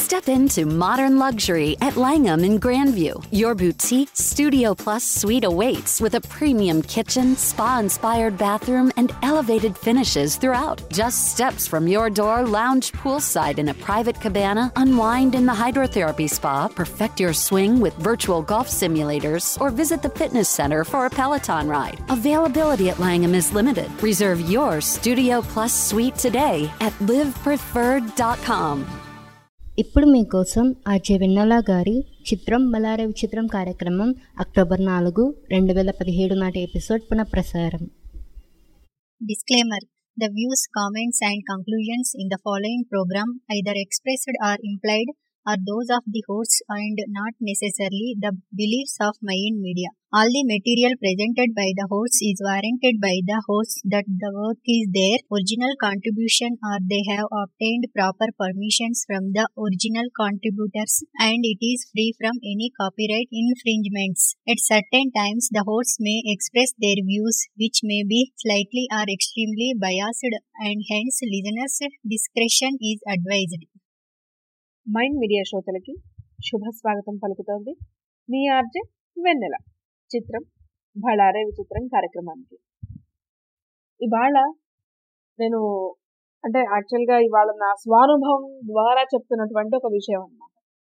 Step into modern luxury at Langham in Grandview. Your boutique Studio Plus suite awaits with a premium kitchen, spa inspired bathroom, and elevated finishes throughout. Just steps from your door, lounge poolside in a private cabana, unwind in the hydrotherapy spa, perfect your swing with virtual golf simulators, or visit the fitness center for a Peloton ride. Availability at Langham is limited. Reserve your Studio Plus suite today at livepreferred.com. ఇప్పుడు మీకోసం RJ వెన్నెల గారి చిత్రం బలారే విచిత్రం కార్యక్రమం October నాలుగు రెండు వేల పదిహేడు నాటి ఎపిసోడ్ పునఃప్రసారం Disclaimer The views, comments, and conclusions in the following program, either expressed or implied, are those of the hosts and not necessarily the beliefs of Mayan Media. All the material presented by the hosts is warranted by the hosts that the work is their original contribution or they have obtained proper permissions from the original contributors and it is free from any copyright infringements. At certain times, the hosts may express their views which may be slightly or extremely biased and hence listeners' discretion is advised. Mind Media శ్రోతలకి శుభ స్వాగతం పలుకుతోంది మీ RJ వెన్నెల చిత్రం బళారే విచిత్రం కార్యక్రమానికి ఇవాళ నేను అంటే యాక్చువల్గా ఇవాళ నా స్వానుభవం ద్వారా చెప్తున్నటువంటి ఒక విషయం అన్నమాట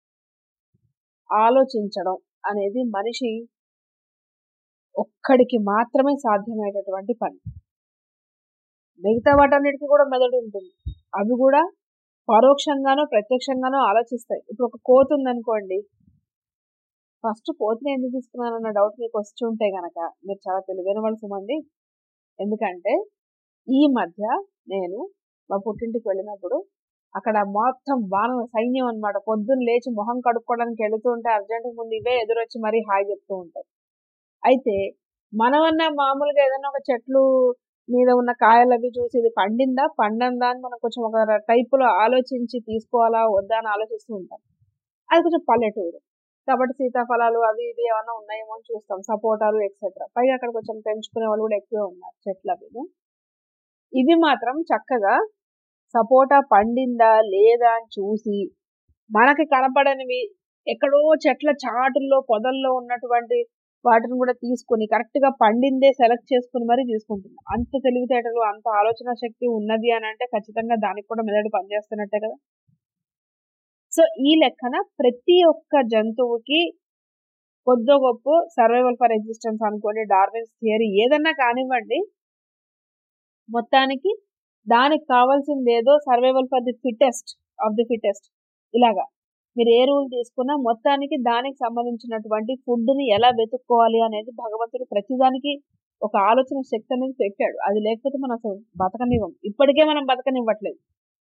ఆలోచించడం అనేది మనిషి ఒక్కడికి మాత్రమే సాధ్యమయ్యేటటువంటి పని మిగతా వాటన్నిటికీ కూడా మెదడు ఉంటుంది అవి కూడా పరోక్షంగానో ప్రత్యక్షంగానో ఆలోచిస్తాయి ఇప్పుడు ఒక కోతి ఉందనుకోండి ఫస్ట్ కోతిని ఎందుకు తీసుకున్నానన్న డౌట్ మీకు వచ్చి ఉంటే గనక మీరు చాలా తెలివైన వాళ్ళు సుమండి ఎందుకంటే ఈ మధ్య నేను మా పుట్టింటికి వెళ్ళినప్పుడు అక్కడ మొత్తం వానర సైన్యం అనమాట పొద్దున్న లేచి మొహం కడుక్కోవడానికి వెళుతూ ఉంటే అర్జెంట్ ముందు ఇవే ఎదురొచ్చి మరీ హాయ్ చెప్తూ ఉంటాయి అయితే మనమన్నా మామూలుగా ఏదైనా ఒక చెట్లు మీద ఉన్న కాయలు అవి చూసి ఇది పండిందా పండందా అని మనం కొంచెం ఒక టైపులో ఆలోచించి తీసుకోవాలా వద్దా అని ఆలోచిస్తూ ఉంటాం అది కొంచెం పల్లెటూరు కాబట్టి సీతాఫలాలు అవి ఇవి ఏమన్నా ఉన్నాయేమో అని చూస్తాం సపోటాలు ఎక్సెట్రా పైగా అక్కడ కొంచెం పెంచుకునే వాళ్ళు కూడా ఎక్కువే ఉన్నారు చెట్లు అవి ఇవి మాత్రం చక్కగా సపోటా పండిందా లేదా అని చూసి మనకి కనపడనివి ఎక్కడో చెట్ల చాటుల్లో పొదల్లో ఉన్నటువంటి వాటిని కూడా తీసుకుని కరెక్ట్ గా పండిందే సెలెక్ట్ చేసుకుని మరీ తీసుకుంటుంది అంత తెలివితేటలు అంత ఆలోచన శక్తి ఉన్నది అని అంటే ఖచ్చితంగా దానికి కూడా మెదడు పనిచేస్తున్నట్టే కదా సో ఈ లెక్కన ప్రతి ఒక్క జంతువుకి కొద్దో గొప్ప సర్వైవల్ ఫర్ ఎగ్జిస్టెన్స్ అనుకోండి డార్విన్స్ థియరీ ఏదన్నా కానివ్వండి మొత్తానికి దానికి కావాల్సింది ఏదో survival for the fittest of the fittest ఇలాగా మీరు ఏ రూల్ తీసుకున్నా మొత్తానికి దానికి సంబంధించినటువంటి ఫుడ్ని ఎలా వెతుక్కోవాలి అనేది భగవంతుడు ప్రతిదానికి ఒక ఆలోచన శక్తి అనేది పెట్టాడు అది లేకపోతే మనం అసలు బతకనివ్వం ఇప్పటికే మనం బతకనివ్వట్లేదు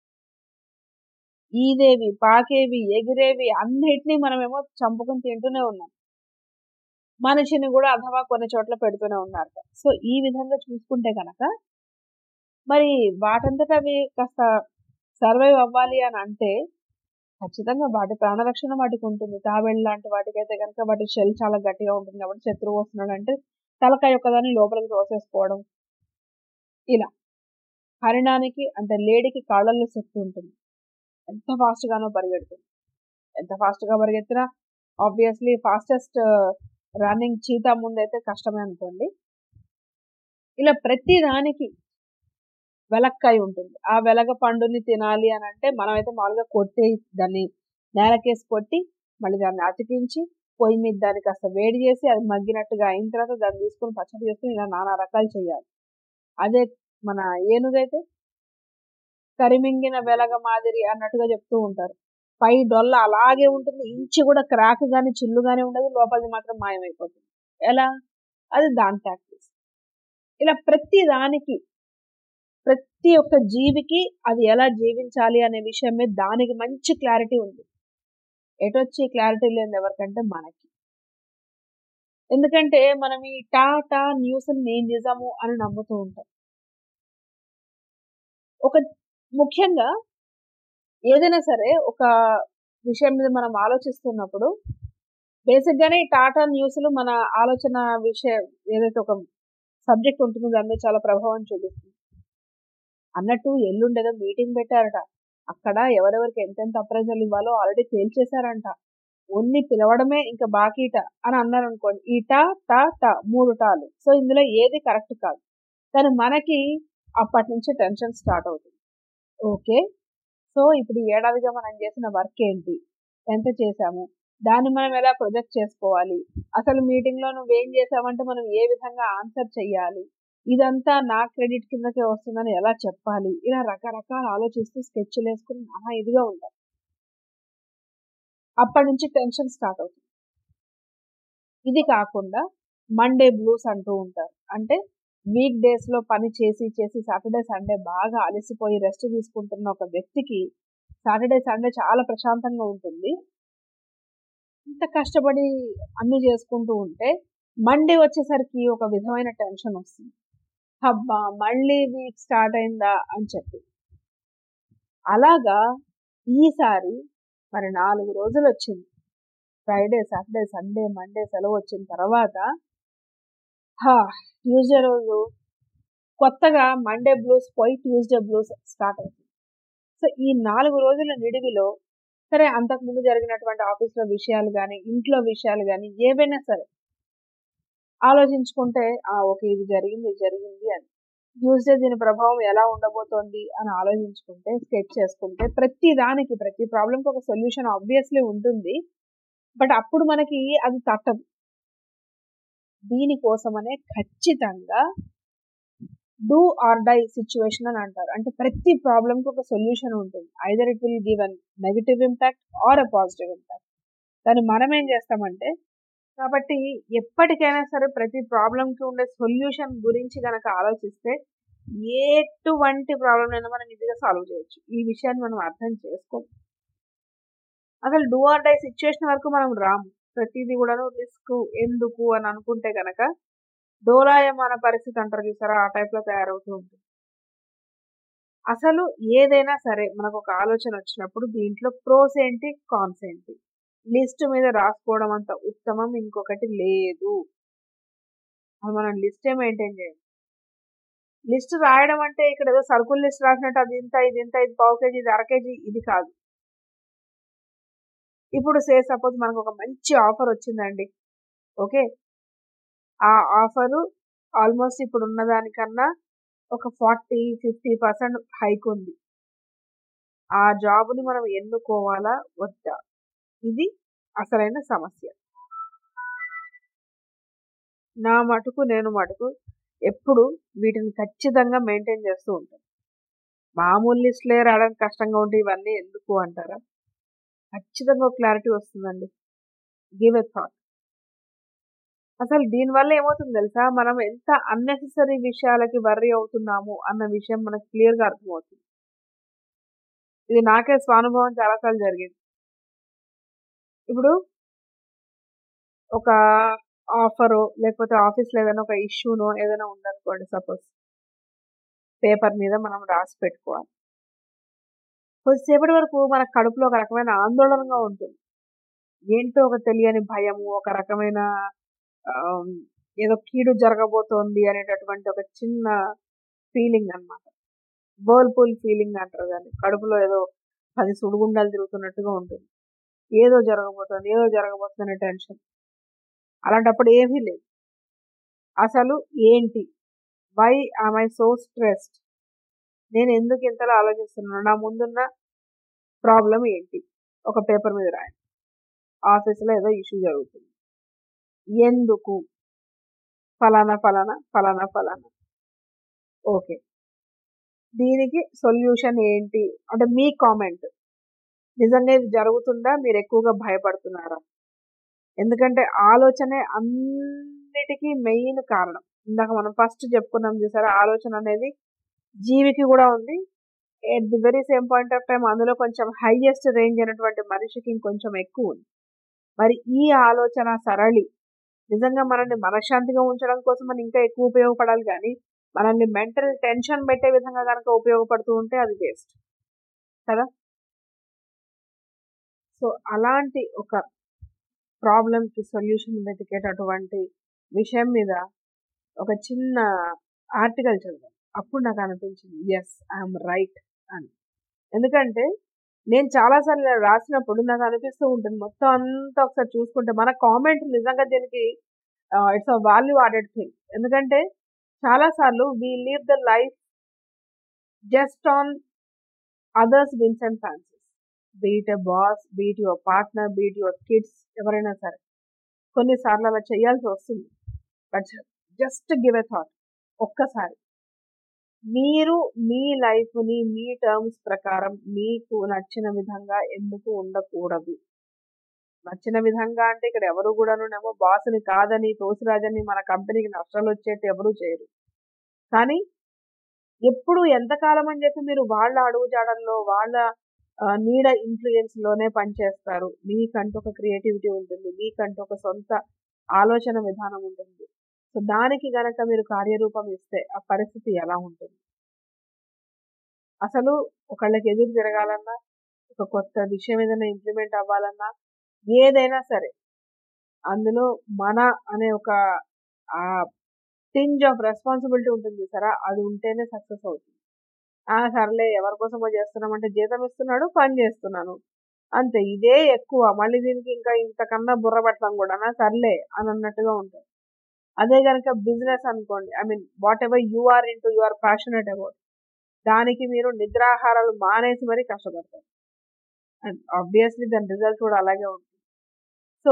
ఈదేవి పాకేవి ఎగిరేవి అన్నిటినీ మనమేమో చంపుకుని తింటూనే ఉన్నాం మనిషిని కూడా అథవా కొన్ని చోట్ల పెడుతూనే ఉన్నారు సో ఈ విధంగా చూసుకుంటే కనుక మరి వాటంతట అవి కాస్త సర్వైవ్ అవ్వాలి అని అంటే ఖచ్చితంగా వాటి ప్రాణరక్షణ వాటికి ఉంటుంది తాబేళ్ళు లాంటి వాటికి అయితే కనుక వాటి షెల్ చాలా గట్టిగా ఉంటుంది కాబట్టి శత్రువు వస్తున్నాడు అంటే తలకాయ యొక్కదాన్ని లోపలికి తోసేసుకోవడం ఇలా హరిణానికి అంటే లేడీకి కాళ్ళల్లో శక్తి ఉంటుంది ఎంత ఫాస్ట్ గానో పరిగెడుతుంది ఎంత ఫాస్ట్ గా పరిగెత్తినా ఆబ్వియస్లీ ఫాస్టెస్ట్ రన్నింగ్ చీతా ముందైతే కష్టమే అనుకోండి ఇలా ప్రతి దానికి వెలక్కాయ ఉంటుంది ఆ వెలగ పండుని తినాలి అని అంటే మనమైతే మామూలుగా కొట్టి దాన్ని నేలకేసి కొట్టి మళ్ళీ దాన్ని అతికించి పొయ్యి మీద దాన్ని కాస్త వేడి చేసి అది మగ్గినట్టుగా అయిన తర్వాత దాన్ని తీసుకుని పచ్చడి చేసుకుని ఇలా నానా రకాలు చేయాలి అదే మన ఏనుగైతే కరిమింగిన వెలగ మాదిరి అన్నట్టుగా చెప్తూ ఉంటారు పై డొల్ల అలాగే ఉంటుంది ఇంచి కూడా క్రాక్ గాని చిల్లు గాని ఉండదు లోపలిది మాత్రం మాయమైపోతుంది ఎలా అది దాని ప్రాక్టీస్ ఇలా ప్రతి దానికి ప్రతి ఒక్క జీవికి అది ఎలా జీవించాలి అనే విషయం మీద దానికి మంచి క్లారిటీ ఉంది ఎటొచ్చి క్లారిటీ లేదు ఎవరికంటే మనకి ఎందుకంటే మనం ఈ టా టా న్యూస్ నేను నిజము అని నమ్ముతూ ఉంటాం ఒక ముఖ్యంగా ఏదైనా సరే ఒక విషయం మీద మనం ఆలోచిస్తున్నప్పుడు బేసిక్ గానే ఈ టాటా న్యూస్లు మన ఆలోచన విషయం ఏదైతే ఒక సబ్జెక్ట్ ఉంటుందో దాని మీద చాలా ప్రభావం చూపిస్తుంది అన్నట్టు ఎల్లుండేదో మీటింగ్ పెట్టారట అక్కడ ఎవరెవరికి ఎంతెంత అప్రైజల్ ఇవ్వాలో ఆల్రెడీ తేల్చేశారంట ఓన్లీ పిలవడమే ఇంకా బాకీట అని అన్నారు అనుకోండి ఈ టా టా టా మూడు టాలు సో ఇందులో ఏది కరెక్ట్ కాదు కానీ మనకి అప్పటి నుంచి టెన్షన్ స్టార్ట్ అవుతుంది ఓకే సో ఇప్పుడు ఈ ఏడాదిగా మనం చేసిన వర్క్ ఏంటి ఎంత చేసాము దాన్ని మనం ఎలా ప్రొజెక్ట్ చేసుకోవాలి అసలు మీటింగ్ లో నువ్వేం చేసావంటే మనం ఏ విధంగా ఆన్సర్ చెయ్యాలి ఇదంతా నా క్రెడిట్ కిందకే వస్తుందని ఎలా చెప్పాలి ఇలా రకరకాల ఆలోచిస్తూ స్కెచ్లు వేసుకుని మహా ఇదిగా ఉంటాం అప్పటి నుంచి టెన్షన్ స్టార్ట్ అవుతుంది ఇది కాకుండా మండే బ్లూస్ అంటూ ఉంటారు అంటే వీక్ డేస్ లో పని చేసి చేసి సాటర్డే సండే బాగా అలసిపోయి రెస్ట్ తీసుకుంటున్న ఒక వ్యక్తికి సాటర్డే సండే చాలా ప్రశాంతంగా ఉంటుంది ఇంత కష్టపడి అన్ని చేసుకుంటూ ఉంటే మండే వచ్చేసరికి ఒక విధమైన టెన్షన్ వస్తుంది హబ్బా మళ్ళీ వీక్ స్టార్ట్ అయిందా అని చెప్పి అలాగా ఈసారి మరి నాలుగు రోజులు వచ్చింది ఫ్రైడే సాటర్డే సండే మండే సెలవు వచ్చిన తర్వాత ట్యూస్డే రోజు కొత్తగా మండే బ్లూస్ పోయి ట్యూస్డే బ్లూస్ స్టార్ట్ అవుతుంది సో ఈ నాలుగు రోజుల నిడివిలో సరే అంతకుముందు జరిగినటువంటి ఆఫీస్లో విషయాలు కానీ ఇంట్లో విషయాలు కానీ ఏవైనా సరే ఆలోచించుకుంటే ఓకే ఇది జరిగింది ఇది జరిగింది అని ట్యూస్డే దీని ప్రభావం ఎలా ఉండబోతోంది అని ఆలోచించుకుంటే స్కెచ్ చేసుకుంటే ప్రతి దానికి ప్రతి ప్రాబ్లంకి ఒక సొల్యూషన్ ఆబ్వియస్లీ ఉంటుంది బట్ అప్పుడు మనకి అది తట్టదు దీనికోసమనే ఖచ్చితంగా డూ ఆర్ డై సిచ్యువేషన్ అని అంటారు అంటే ప్రతి ప్రాబ్లంకి ఒక సొల్యూషన్ ఉంటుంది either it will give an negative impact or a positive impact దాన్ని మనం ఏం చేస్తామంటే కాబట్టి ఎప్పటికైనా సరే ప్రతి ప్రాబ్లంకి ఉండే సొల్యూషన్ గురించి కనుక ఆలోచిస్తే ఎటువంటి ప్రాబ్లం అయినా మనం ఈజీగా సాల్వ్ చేయొచ్చు ఈ విషయాన్ని మనం అర్థం చేసుకోం అసలు డూ ఆర్ డై సిచ్యువేషన్ వరకు మనం రాము ప్రతిదీ కూడాను రిస్క్ ఎందుకు అని అనుకుంటే కనుక డోలాయమాన పరిస్థితి అంటారు చూసారా ఆ టైప్లో తయారవుతూ ఉంటుంది అసలు ఏదైనా సరే మనకు ఒక ఆలోచన వచ్చినప్పుడు దీంట్లో ప్రోస్ ఏంటి కాన్స్ ఏంటి లిస్ట్ మీద రాసుకోవడం అంత ఉత్తమం ఇంకొకటి లేదు అది మనం లిస్టే మెయింటైన్ చేయాలి లిస్ట్ రాయడం అంటే ఇక్కడ ఏదో సర్కుల్ లిస్ట్ రాసినట్టు అది ఇంత ఇది ఇంత ఇది పావు కేజీ ఇది అర కేజీ ఇది కాదు ఇప్పుడు సే సపోజ్ మనకు ఒక మంచి ఆఫర్ వచ్చిందండి ఓకే ఆ ఆఫరు ఆల్మోస్ట్ ఇప్పుడు ఉన్నదానికన్నా ఒక ఫార్టీ ఫిఫ్టీ పర్సెంట్ హైక్ ఉంది ఆ జాబ్ని మనం ఎన్నుకోవాలా వద్దా ఇది అసలైన సమస్య నా మటుకు నేను మటుకు ఎప్పుడు వీటిని ఖచ్చితంగా మెయింటైన్ చేస్తూ ఉంటాను మామూలు లిస్టులే రావడానికి కష్టంగా ఉంటే ఇవన్నీ ఎందుకు అంటారా ఖచ్చితంగా ఒక క్లారిటీ వస్తుందండి గివ్ ఎ థాట్ అసలు దీనివల్ల ఏమవుతుంది తెలుసా మనం ఎంత అన్నెసెసరీ విషయాలకి వర్రీ అవుతున్నాము అన్న విషయం మనకు క్లియర్గా అర్థమవుతుంది ఇది నాకే స్వానుభవం చాలాసార్లు జరిగింది ఇప్పుడు ఒక ఆఫరో లేకపోతే ఆఫీస్లో ఏదైనా ఒక ఇష్యూనో ఏదైనా ఉందనుకోండి సపోజ్ పేపర్ మీద మనం రాసి పెట్టుకోవాలి కొద్దిసేపటి వరకు మన కడుపులో ఒక రకమైన ఆందోళనగా ఉంటుంది ఏంటో ఒక తెలియని భయము ఒక రకమైన ఏదో కీడు జరగబోతోంది అనేటటువంటి ఒక చిన్న ఫీలింగ్ అనమాట బర్ల్ఫుల్ ఫీలింగ్ అంటారు దాన్ని కడుపులో ఏదో పది సుడిగుండాలు తిరుగుతున్నట్టుగా ఉంటుంది ఏదో జరగబోతుంది ఏదో జరగబోతుంది అనే టెన్షన్ అలాంటప్పుడు ఏమీ లేదు అసలు ఏంటి why am I so stressed నేను ఎందుకు ఇంతలా ఆలోచిస్తున్నాను నా ముందున్న ప్రాబ్లం ఏంటి ఒక పేపర్ మీద రాయండి ఆఫీస్లో ఏదో ఇష్యూ జరుగుతుంది ఎందుకు ఫలానా ఫలానా ఫలానా ఫలానా ఓకే దీనికి సొల్యూషన్ ఏంటి అంటే మీ కామెంట్ నిజంగా ఇది జరుగుతుందా మీరు ఎక్కువగా భయపడుతున్నారా ఎందుకంటే ఆలోచనే అన్నిటికీ మెయిన్ కారణం ఇందాక మనం ఫస్ట్ చెప్పుకున్నాం చూసారా ఆలోచన అనేది జీవికి కూడా ఉంది at the very same point of time అందులో కొంచెం హైయెస్ట్ రేంజ్ అయినటువంటి మనిషికి ఇంకొంచెం ఎక్కువ ఉంది మరి ఈ ఆలోచన సరళి నిజంగా మనల్ని మనశ్శాంతిగా ఉంచడం కోసం మనం ఇంకా ఎక్కువ ఉపయోగపడాలి కానీ మనల్ని మెంటల్ టెన్షన్ పెట్టే విధంగా కనుక ఉపయోగపడుతూ ఉంటే అది వేస్ట్ కదా సో అలాంటి ఒక ప్రాబ్లంకి సొల్యూషన్ వెతికేటటువంటి విషయం మీద ఒక చిన్న ఆర్టికల్ చదివాను అప్పుడు నాకు అనిపించింది ఎస్ ఐఎమ్ రైట్ అని ఎందుకంటే నేను చాలాసార్లు ఇలా రాసినప్పుడు నాకు అనిపిస్తూ ఉంటుంది మొత్తం అంతా ఒకసారి చూసుకుంటే మన కామెంట్ నిజంగా దీనికి it's a value added thing ఎందుకంటే చాలాసార్లు we leave the life just on others whims and fancies be it a boss be it your partner be it your kids ఎవరైనా సరే కొన్నిసార్లు అలా చేయాల్సి వస్తుంది but just give a thought ఒక్కసారి మీరు మీ లైఫ్ని మీ టర్మ్స్ ప్రకారం మీకు నచ్చిన విధంగా ఎందుకు ఉండకూడదు నచ్చిన విధంగా అంటే ఇక్కడ ఎవరు కూడానేమో బాస్ని కాదని తోసిరాజని మన కంపెనీకి నష్టాలు వచ్చేట్టు ఎవరూ చేయరు కానీ ఎప్పుడు ఎంతకాలం అని చెప్పి మీరు వాళ్ళ అడుగుజాడల్లో వాళ్ళ ఆ, నీడ ఇన్ఫ్లుయెన్స్ లోనే పనిచేస్తారు మీకంటూ ఒక క్రియేటివిటీ ఉంటుంది మీకంటూ ఒక సొంత ఆలోచన విధానం ఉంటుంది సో దానికి గనక మీరు కార్యరూపం ఇస్తే ఆ పరిస్థితి ఎలా ఉంటుంది అసలు ఒకళ్ళకి ఎదురు తిరగాలన్నా ఒక కొత్త విషయం ఏదైనా ఇంప్లిమెంట్ అవ్వాలన్నా ఏదైనా సరే అందులో మన అనే ఒక ఆ టింజ్ ఆఫ్ రెస్పాన్సిబిలిటీ ఉంటుంది సరే అది ఉంటేనే సక్సెస్ అవుతుంది ఆ సర్లే ఎవరి కోసమో చేస్తున్నామంటే జీతం ఇస్తున్నాడు పని చేస్తున్నాను అంతే ఇదే ఎక్కువ మళ్ళీ దీనికి ఇంకా ఇంతకన్నా బుర్ర పెట్టడం కూడా సర్లే అని అన్నట్టుగా ఉంటుంది అదే కనుక బిజినెస్ అనుకోండి I mean whatever you are into you are passionate about దానికి మీరు నిద్రాహారాలు మానేసి మరీ కష్టపడతారు అండ్ ఆబ్వియస్లీ దాని రిజల్ట్ కూడా అలాగే ఉంటుంది సో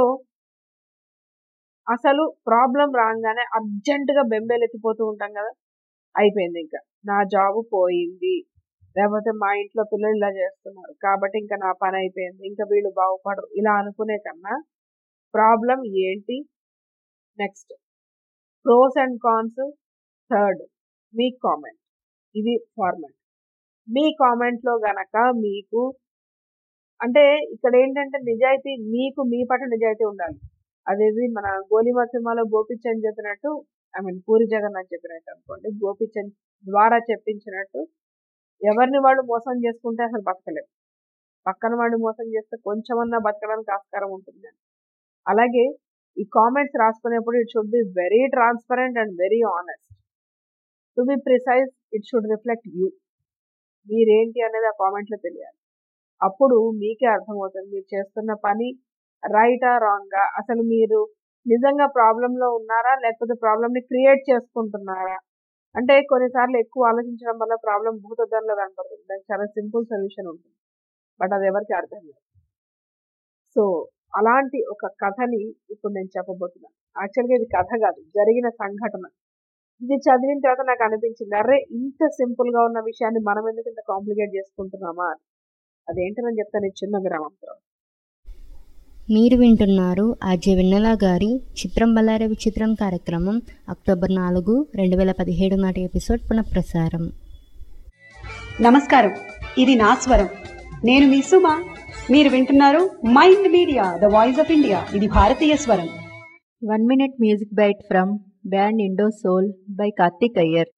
అసలు ప్రాబ్లం రాగానే అర్జెంటుగా బెంబేలెత్తిపోతూ ఉంటాం కదా అయిపోయింది ఇంకా నా జాబ్ పోయింది లేకపోతే మా ఇంట్లో పిల్లలు ఇలా చేస్తున్నారు కాబట్టి ఇంకా నా పని అయిపోయింది ఇంకా వీళ్ళు బాగుపడరు ఇలా అనుకునే కన్నా ప్రాబ్లం ఏంటి next pros and cons third మీ కామెంట్ ఇది ఫార్మాట్ మీ కామెంట్లో గనక మీకు అంటే ఇక్కడ ఏంటంటే నిజాయితీ మీకు మీ పట్ల నిజాయితీ ఉండాలి అదేది మన గోలిమా సినిమాలో గోపిచంద్ చెప్పినట్టు ఐ మీన్ పూరి జగన్నాథ్ చెప్పినట్టు అనుకోండి గోపిచంద్ ద్వారా చెప్పించినట్టు ఎవరిని వాళ్ళు మోసం చేసుకుంటే అసలు బతకలేరు పక్కన వాడిని మోసం చేస్తే కొంచెమన్నా బతకడానికి ఆస్కారం ఉంటుంది అలాగే ఈ కామెంట్స్ రాసుకునేప్పుడు it should be very transparent and very honest to be precise it should reflect you మీరేంటి అనేది ఆ కామెంట్లో తెలియాలి అప్పుడు మీకే అర్థమవుతుంది మీరు చేస్తున్న పని రైటా రాంగా అసలు మీరు నిజంగా ప్రాబ్లంలో ఉన్నారా లేకపోతే ప్రాబ్లమ్ని క్రియేట్ చేసుకుంటున్నారా అంటే కొన్నిసార్లు ఎక్కువ ఆలోచించడం వల్ల ప్రాబ్లం భూతద్దంలో కనపడుతుంది దానికి చాలా సింపుల్ సొల్యూషన్ ఉంటుంది బట్ అది ఎవరికి అర్థం లేదు సో అలాంటి ఒక కథని ఇప్పుడు నేను చెప్పబోతున్నాను యాక్చువల్గా ఇది కథ కాదు జరిగిన సంఘటన ఇది చదివిన తర్వాత నాకు అనిపించింది అరే ఇంత సింపుల్ గా ఉన్న విషయాన్ని మనం ఎందుకు ఇంత కాంప్లికేట్ చేసుకుంటున్నామా అని అదేంటని చెప్తాను ఈ చిన్న విరామం తర్వాత మీరు వింటున్నారు ఆర్జే వెన్నెల గారి చిత్రం బల్లారి విచిత్రం కార్యక్రమం అక్టోబర్ నాలుగు రెండు వేల పదిహేడు నాటి ఎపిసోడ్ పునఃప్రసారం నమస్కారం ఇది నా స్వరం నేను మీ సుమ మీరు వింటున్నారు mind media the voice of India ఇది భారతీయ స్వరం One minute music bite from band Indo Soul by Karthik Iyer.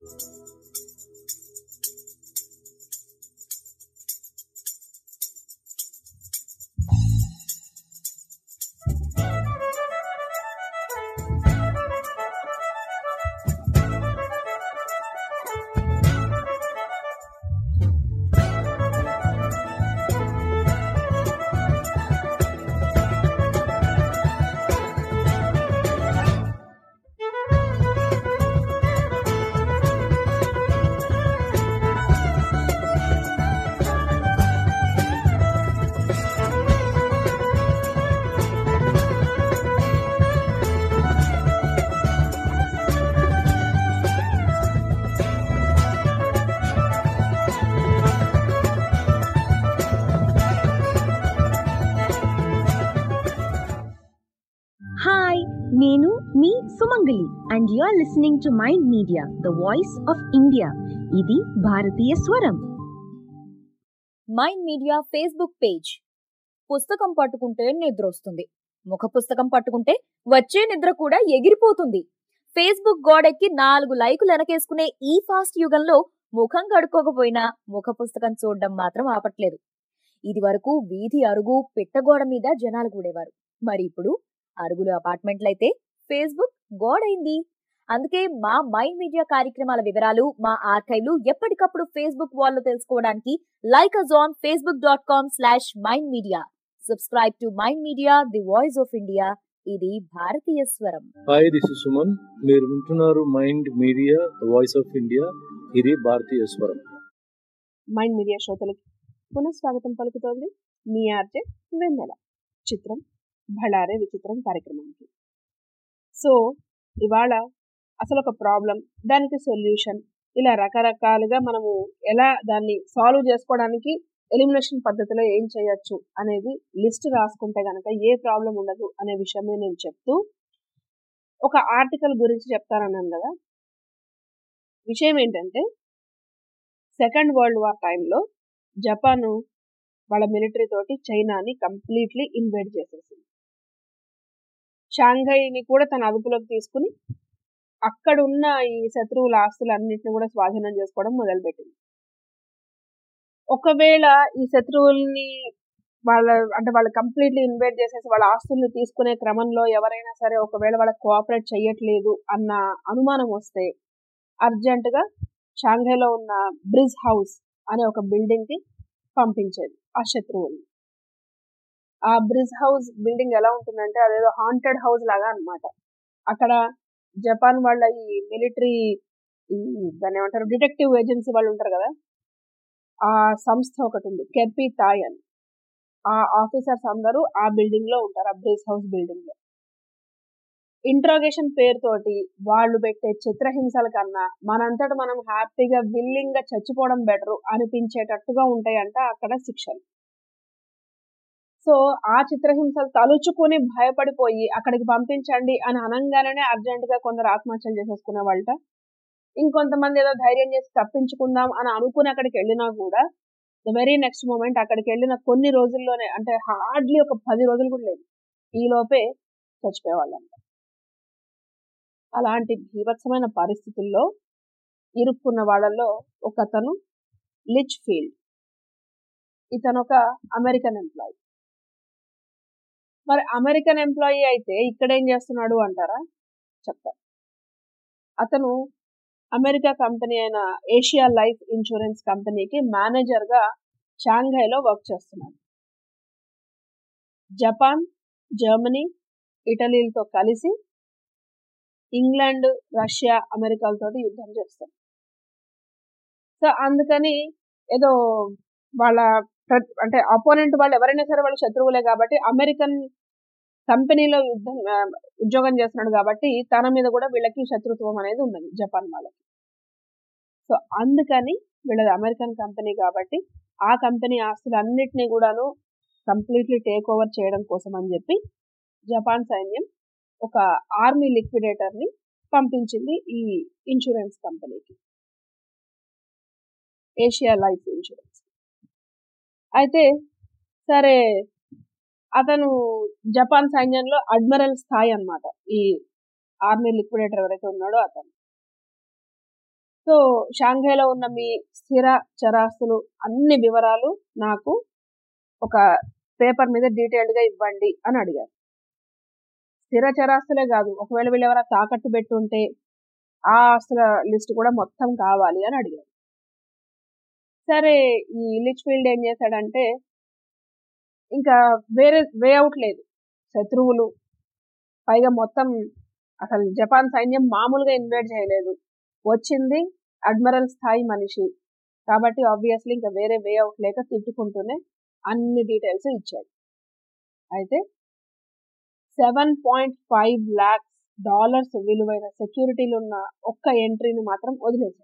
Hi నేను మీ Sumangali and you are listening to Mind media the voice of India ఇది భారతీయ స్వరం మైండ్ మీడియా ఫేస్బుక్ పేజ్ పుస్తకం పట్టుకుంటే నిద్ర వస్తుంది ముఖ పుస్తకం పట్టుకుంటే వచ్చే నిద్ర కూడా ఎగిరిపోతుంది ఫేస్బుక్ గోడెక్కి నాలుగు లైకులు వెనకేసుకునే ఈ ఫాస్ట్ యుగంలో ముఖం కడుక్కోకపోయినా ముఖ పుస్తకం చూడడం మాత్రం ఆపట్లేదు ఇది వరకు వీధి అరుగు పిట్టగోడ మీద జనాలు కూడేవారు మరి ఇప్పుడు అరుగులు అపార్ట్మెంట్లయితే ఫేస్బుక్ గోడైంది అందుకే మా మైండ్ మీడియా కార్యక్రమాల వివరాలు మా ఆర్కైవ్లు ఎప్పటికప్పుడు ఫేస్బుక్ వాల్లో తెలుసుకోవడానికి like us on Facebook dot com slash Mind Media subscribe to Mind media the voice of India ఇది భారతీయ స్వరం హాయ్ దిస్ ఇస్ సుమన్ మీరు వింటున్నారు mind Media voice of India ఇది భారతీయ స్వరం మైండ్ మీడియా శ్రోతలకి పునఃస్వాగతం పలుకుతోంది మీ ఆర్జే వెన్నెల చిత్రం భళారే విచిత్రం కార్యక్రమానికి సో ఇవాళ అసలు ఒక ప్రాబ్లం దానికి సొల్యూషన్ ఇలా రకరకాలుగా మనము ఎలా దాన్ని సాల్వ్ చేసుకోవడానికి ఎలిమినేషన్ పద్ధతిలో ఏం చేయొచ్చు అనేది లిస్ట్ రాసుకుంటే గనక ఏ ప్రాబ్లం ఉండదు అనే విషయమే నేను చెప్తూ ఒక ఆర్టికల్ గురించి చెప్తానన్నాను కదా విషయం ఏంటంటే సెకండ్ వరల్డ్ వార్ టైంలో జపాన్ వాళ్ళ మిలిటరీ తోటి చైనాని కంప్లీట్లీ ఇన్వైట్ చేసేసింది షాంఘైని కూడా తన అదుపులోకి తీసుకుని అక్కడ ఉన్న ఈ శత్రువుల ఆస్తులన్నింటిని కూడా స్వాధీనం చేసుకోవడం మొదలుపెట్టింది ఒకవేళ ఈ శత్రువుల్ని వాళ్ళ అంటే వాళ్ళు కంప్లీట్లీ ఇన్వైట్ చేసేసి వాళ్ళ ఆస్తుల్ని తీసుకునే క్రమంలో ఎవరైనా సరే ఒకవేళ వాళ్ళకి కోఆపరేట్ చేయట్లేదు అన్న అనుమానం వస్తే అర్జెంటుగా షాంఘైలో ఉన్న బ్రిజ్ హౌస్ అనే ఒక బిల్డింగ్ కి పంపించేది ఆ శత్రువుల్ని ఆ బ్రిజ్ హౌస్ బిల్డింగ్ ఎలా ఉంటుందంటే అదేదో హాంటెడ్ హౌస్ లాగా అన్నమాట అక్కడ జపాన్ వాళ్ళ ఈ మిలిటరీ దాన్ని ఏమంటారు డిటెక్టివ్ ఏజెన్సీ వాళ్ళు ఉంటారు కదా ఆ సంస్థ ఒకటి ఉంది కెర్పీ తాయ్ అని ఆ ఆఫీసర్స్ అందరూ ఆ బిల్డింగ్ లో ఉంటారు ఆ బ్రిజ్ హౌస్ బిల్డింగ్ లో ఇంట్రోగేషన్ పేరుతోటి వాళ్ళు పెట్టే చిత్రహింసల కన్నా మనంతట మనం హ్యాపీగా విల్లింగ్ గా చచ్చిపోవడం బెటరు అనిపించేటట్టుగా ఉంటాయంట అక్కడ శిక్షలు సో ఆ చిత్రహింసలు తలుచుకుని భయపడిపోయి అక్కడికి పంపించండి అని అనంగానే అర్జెంట్ గా కొందరు ఆత్మహత్యలు చేసేసుకునే వాళ్ళట ఇంకొంతమంది ఏదో ధైర్యం చేసి తప్పించుకుందాం అని అనుకుని అక్కడికి వెళ్ళినా కూడా ద వెరీ నెక్స్ట్ మూమెంట్ అక్కడికి వెళ్ళిన కొన్ని రోజుల్లోనే అంటే హార్డ్లీ ఒక పది రోజులు కూడా లేదు ఈ లోపే చచ్చిపోయేవాళ్ళంట అలాంటి భీభత్సమైన పరిస్థితుల్లో ఇరుక్కున్న వాళ్ళలో ఒక అతను లిచ్ ఫీల్డ్ ఇతను ఒక అమెరికన్ ఎంప్లాయీ మరి అమెరికన్ ఎంప్లాయీ అయితే ఇక్కడ ఏం చేస్తున్నాడు అంటారా చెప్తారు అతను అమెరికా కంపెనీ అయిన ఏషియా లైఫ్ ఇన్సూరెన్స్ కంపెనీకి మేనేజర్గా షాంఘైలో వర్క్ చేస్తున్నాడు జపాన్ జర్మనీ ఇటలీలతో కలిసి ఇంగ్లాండ్ రష్యా అమెరికాలతో యుద్ధం చేస్తారు సో అందుకని ఏదో వాళ్ళ అంటే అపోనెంట్ వాళ్ళు ఎవరైనా సరే వాళ్ళ శత్రువులే కాబట్టి అమెరికన్ కంపెనీలో యుద్ధం ఉద్యోగం చేస్తున్నాడు కాబట్టి తన మీద కూడా వీళ్ళకి శత్రుత్వం అనేది ఉన్నది జపాన్ వాళ్ళకి సో అందుకని వీళ్ళది అమెరికన్ కంపెనీ కాబట్టి ఆ కంపెనీ ఆస్తులు అన్నిటినీ కూడాను కంప్లీట్లీ టేక్ ఓవర్ చేయడం కోసం అని చెప్పి జపాన్ సైన్యం ఒక ఆర్మీ లిక్విడేటర్ ని పంపించింది ఈ ఇన్సూరెన్స్ కంపెనీకి ఏషియా లైఫ్ ఇన్సూరెన్స్ అయితే సరే అతను జపాన్ సైన్యంలో అడ్మిరల్ స్థాయి అనమాట ఈ ఆర్మీ లిక్విడేటర్ ఎవరైతే ఉన్నాడో అతను సో షాంఘైలో ఉన్న మీ స్థిర చరాస్తులు అన్ని వివరాలు నాకు ఒక పేపర్ మీద డీటెయిల్డ్ గా ఇవ్వండి అని అడిగారు స్థిర చరాస్తులే కాదు ఒకవేళ వీళ్ళు ఎవరైనా తాకట్టు పెట్టుంటే ఆ ఆస్తుల లిస్ట్ కూడా మొత్తం కావాలి అని అడిగారు సరే ఈ లిచ్ ఫీల్డ్ ఏం చేశాడంటే ఇంకా వేరే వే అవుట్ లేదు శత్రువులు పైగా మొత్తం అసలు జపాన్ సైన్యం మామూలుగా ఇన్వైట్ చేయలేదు వచ్చింది అడ్మిరల్ స్థాయి మనిషి కాబట్టి ఆబ్వియస్లీ ఇంకా వేరే వే అవుట్ లేక తిట్టుకుంటూనే అన్ని డీటెయిల్స్ ఇచ్చాడు అయితే seven point five lakhs dollars విలువైన సెక్యూరిటీలు ఉన్న ఒక్క ఎంట్రీని మాత్రం వదిలేశాడు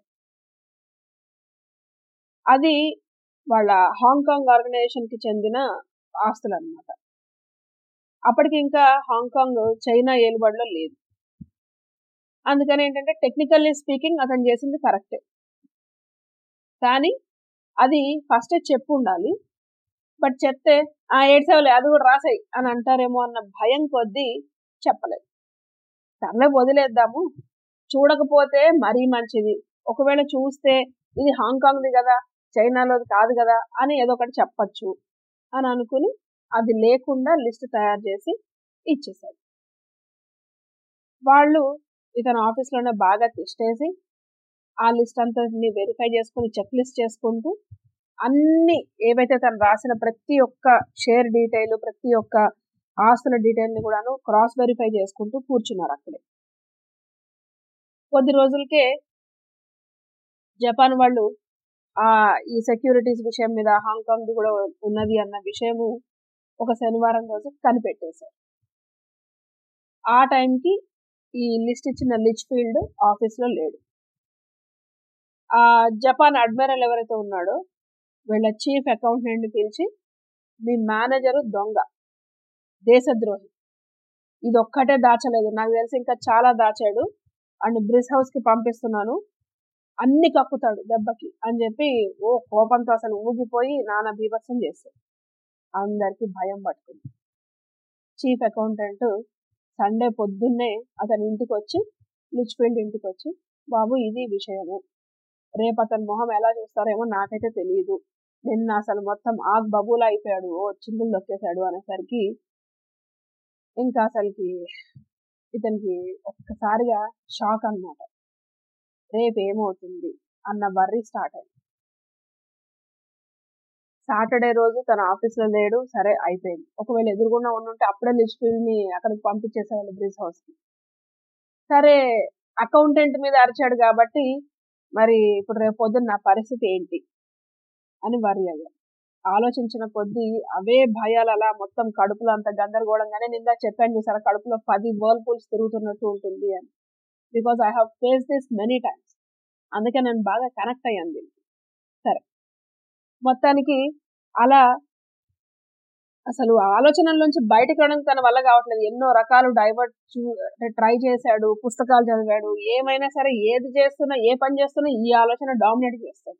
అది వాళ్ళ హాంకాంగ్ ఆర్గనైజేషన్ కి చెందిన ఆస్తులు అనమాట అప్పటికి ఇంకా హాంకాంగ్ చైనా ఏలుబడిలో లేదు అందుకని ఏంటంటే టెక్నికల్లీ స్పీకింగ్ అతను చేసింది కరెక్టే కానీ అది ఫస్ట్ చెప్పు ఉండాలి బట్ చెప్తే ఆ ఏడ్సేవలే అది కూడా రాసాయి అని అంటారేమో అన్న భయం కొద్దీ చెప్పలేదు సర్లే వదిలేద్దాము చూడకపోతే మరీ మంచిది ఒకవేళ చూస్తే ఇది హాంకాంగ్ది కదా చైనాలోది కాదు కదా అని ఏదో ఒకటి చెప్పచ్చు అని అనుకుని అది లేకుండా లిస్ట్ తయారు చేసి ఇచ్చేసాడు వాళ్ళు ఇతను ఆఫీస్లోనే బాగా తిష్టేసి ఆ లిస్ట్ అంతా వెరిఫై చేసుకుని చెక్ లిస్ట్ చేసుకుంటూ అన్ని ఏవైతే తను రాసిన ప్రతి ఒక్క షేర్ డీటెయిల్ ప్రతి ఒక్క ఆస్తుల డీటెయిల్ని కూడాను క్రాస్ వెరిఫై చేసుకుంటూ కూర్చున్నారు అక్కడే కొద్ది రోజులకే జపాన్ వాళ్ళు ఆ ఈ సెక్యూరిటీస్ విషయం మీద హాంకాంగ్ కూడా ఉన్నది అన్న విషయము ఒక శనివారం రోజు కనిపెట్టేశారు ఆ టైంకి ఈ లిస్ట్ ఇచ్చిన లిచ్ ఫీల్డ్ ఆఫీస్లో లేడు ఆ జపాన్ అడ్మిరల్ ఎవరైతే ఉన్నాడో వీళ్ళ చీఫ్ అకౌంటెంట్ని పిలిచి మీ మేనేజరు దొంగ దేశద్రోహి ఇది ఒక్కటే దాచలేదు నాకు తెలిసి ఇంకా చాలా దాచాడు అండ్ బ్రిస్ హౌస్కి పంపిస్తున్నాను అన్ని కక్కుతాడు దెబ్బకి అని చెప్పి ఓ కోపంతో అసలు ఊగిపోయి నానా బీభత్సం చేశాడు అందరికి భయం పట్టుకుంది చీఫ్ అకౌంటెంట్ సండే పొద్దున్నే అతని ఇంటికి వచ్చి లిచ్ఫీల్డ్ ఇంటికి వచ్చి బాబు ఇది విషయము రేపు అతని మొహం ఎలా చూస్తారేమో నాకైతే తెలియదు నిన్న అసలు మొత్తం ఆగ్ బబులా అయిపోయాడు ఓ చిందులు దొక్కేశాడు అనేసరికి ఇంకా అసలుకి ఇతనికి ఒక్కసారిగా షాక్ అన్నమాట రేపు ఏమవుతుంది అన్న వర్రీ స్టార్ట్ అయింది సాటర్డే రోజు తన ఆఫీస్లో లేడు సరే అయిపోయింది ఒకవేళ ఎదురుగుండా ఉండుంటే అప్పుడే లిచ్ఫీల్డ్ని అక్కడికి పంపించేసేవాళ్ళు బ్రిజ్ హౌస్కి సరే అకౌంటెంట్ మీద అరిచాడు కాబట్టి మరి ఇప్పుడు రేపు పొద్దున్న నా పరిస్థితి ఏంటి అని వరి అయ్యారు ఆలోచించిన కొద్దీ అవే భయాలు అలా మొత్తం కడుపులో అంత గందరగోళంగానే నిందా చెప్పాను చూసారా కడుపులో పది వర్ల్పూల్స్ తిరుగుతున్నట్టు ఉంటుంది అని because I have face this many times అందుకే నేను బాగా కనెక్ట్ అయ్యాను దీనికి సరే మొత్తానికి అలా అసలు ఆలోచనల్లోంచి బయటకు రావడానికి తన వల్ల కావట్లేదు ఎన్నో రకాలు డైవర్ట్ ట్రై చేశాడు పుస్తకాలు చదివాడు ఏమైనా సరే ఏది చేస్తున్నా ఏ పని చేస్తున్నా ఈ ఆలోచన డామినేట్ చేస్తాడు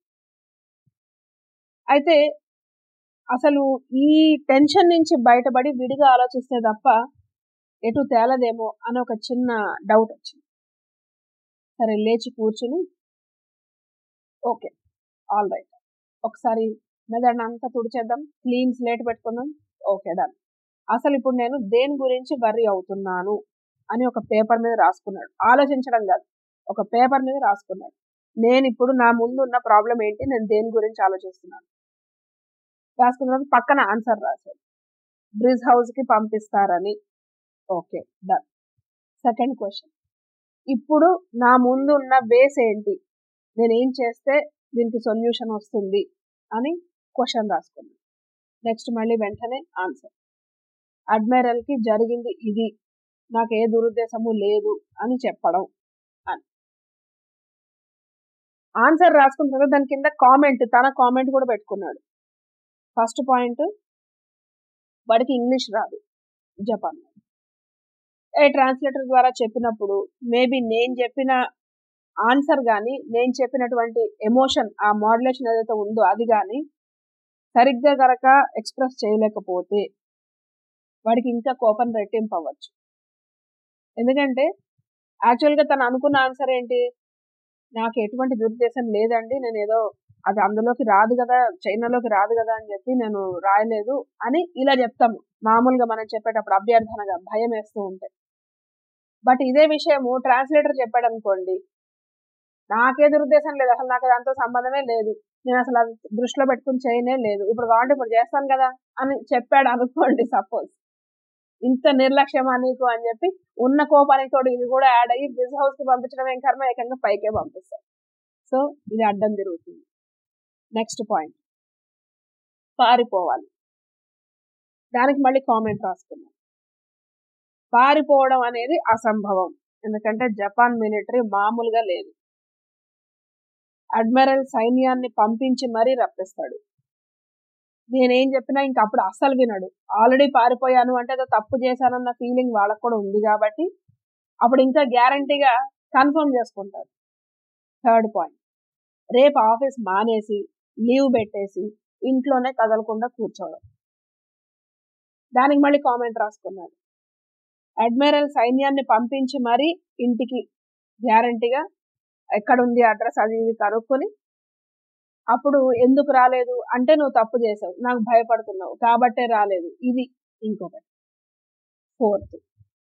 అయితే అసలు ఈ టెన్షన్ నుంచి బయటపడి విడిగా ఆలోచిస్తే తప్ప ఎటు తేలదేమో అని ఒక చిన్న డౌట్ వచ్చింది సరే లేచి కూర్చుని ఓకే ఆల్ రైట్ ఒకసారి మెదడు అంతా తుడిచేద్దాం క్లీన్ స్లేట్ పెట్టుకుందాం ఓకే డన్ అసలు ఇప్పుడు నేను దేని గురించి వర్రీ అవుతున్నాను అని ఒక పేపర్ మీద రాసుకున్నాడు ఆలోచించడం కాదు ఒక పేపర్ మీద రాసుకున్నాడు నేను ఇప్పుడు నా ముందు ఉన్న ప్రాబ్లం ఏంటి నేను దేని గురించి ఆలోచిస్తున్నాను రాసుకున్న పక్కన ఆన్సర్ రాశాడు బ్రిజ్ హౌస్కి పంపిస్తారని ఓకే డన్ సెకండ్ క్వశ్చన్ ఇప్పుడు నా ముందు ఉన్న బేస్ ఏంటి నేను ఏం చేస్తే దీనికి సొల్యూషన్ వస్తుంది అని క్వశ్చన్ రాసుకున్నాను నెక్స్ట్ మళ్ళీ వెంటనే ఆన్సర్ అడ్మైరల్కి జరిగింది ఇది నాకు ఏ దురుద్దేశము లేదు అని చెప్పడం అని ఆన్సర్ రాసుకున్న తర్వాత దాని కింద కామెంట్ తన కామెంట్ కూడా పెట్టుకున్నాడు ఫస్ట్ పాయింట్ వాడికి ఇంగ్లీష్ రాదు జపాన్ ఏ ట్రాన్స్లేటర్ ద్వారా చెప్పినప్పుడు మేబీ నేను చెప్పిన ఆన్సర్ కానీ నేను చెప్పినటువంటి ఎమోషన్ ఆ మాడ్యులేషన్ ఏదైతే ఉందో అది కానీ సరిగ్గా కనుక ఎక్స్ప్రెస్ చేయలేకపోతే వాడికి ఇంకా కోపం రెట్టింపు అవ్వచ్చు ఎందుకంటే యాక్చువల్గా తను అనుకున్న ఆన్సర్ ఏంటి నాకు ఎటువంటి దురుద్దేశం లేదండి నేను ఏదో అది అందులోకి రాదు కదా చైనాలోకి రాదు కదా అని చెప్పి నేను రాయలేదు అని ఇలా చెప్తాము మామూలుగా మనం చెప్పేటప్పుడు అభ్యర్థనగా భయం వేస్తూ ఉంటే బట్ ఇదే విషయము ట్రాన్స్లేటర్ చెప్పాడు అనుకోండి నాకే దురుద్దేశం లేదు అసలు నాకు దాంతో సంబంధమే లేదు నేను అసలు అది దృష్టిలో పెట్టుకుని చేయనే లేదు ఇప్పుడు కావాలంటే ఇప్పుడు చేస్తాను కదా అని చెప్పాడు అనుకోండి సపోజ్ ఇంత నిర్లక్ష్యమా నీకు అని చెప్పి ఉన్న కోపానికి తోడు ఇది కూడా యాడ్ అయ్యి బిజ్ హౌస్ కి పంపించడం ఏం కర్మ ఏకంగా పైకే పంపిస్తారు సో ఇది అడ్డం తిరుగుతుంది నెక్స్ట్ పాయింట్ పారిపోవాలి దానికి మళ్ళీ కామెంట్ రాసుకున్నాం పారిపోవడం అనేది అసంభవం ఎందుకంటే జపాన్ మిలిటరీ మామూలుగా లేదు అడ్మిరల్ సైన్యాన్ని పంపించి మరీ రప్పిస్తాడు నేనేం చెప్పినా ఇంక అప్పుడు అస్సలు వినడు ఆల్రెడీ పారిపోయాను అంటే ఏదో తప్పు చేశానన్న ఫీలింగ్ వాళ్ళకు కూడా ఉంది కాబట్టి అప్పుడు ఇంకా గ్యారంటీగా కన్ఫర్మ్ చేసుకుంటారు థర్డ్ పాయింట్ రేపు ఆఫీస్ మానేసి లీవ్ పెట్టేసి ఇంట్లోనే కదలకుండా కూర్చోవడం దానికి మళ్ళీ కామెంట్ రాసుకున్నాడు అడ్మిరల్ సైన్యాన్ని పంపించి మరీ ఇంటికి గ్యారంటీగా ఎక్కడుంది అడ్రస్ అది ఇది కనుక్కొని అప్పుడు ఎందుకు రాలేదు అంటే నువ్వు తప్పు చేసావు నాకు భయపడుతున్నావు కాబట్టే రాలేదు ఇది ఇంకొకటి ఫోర్త్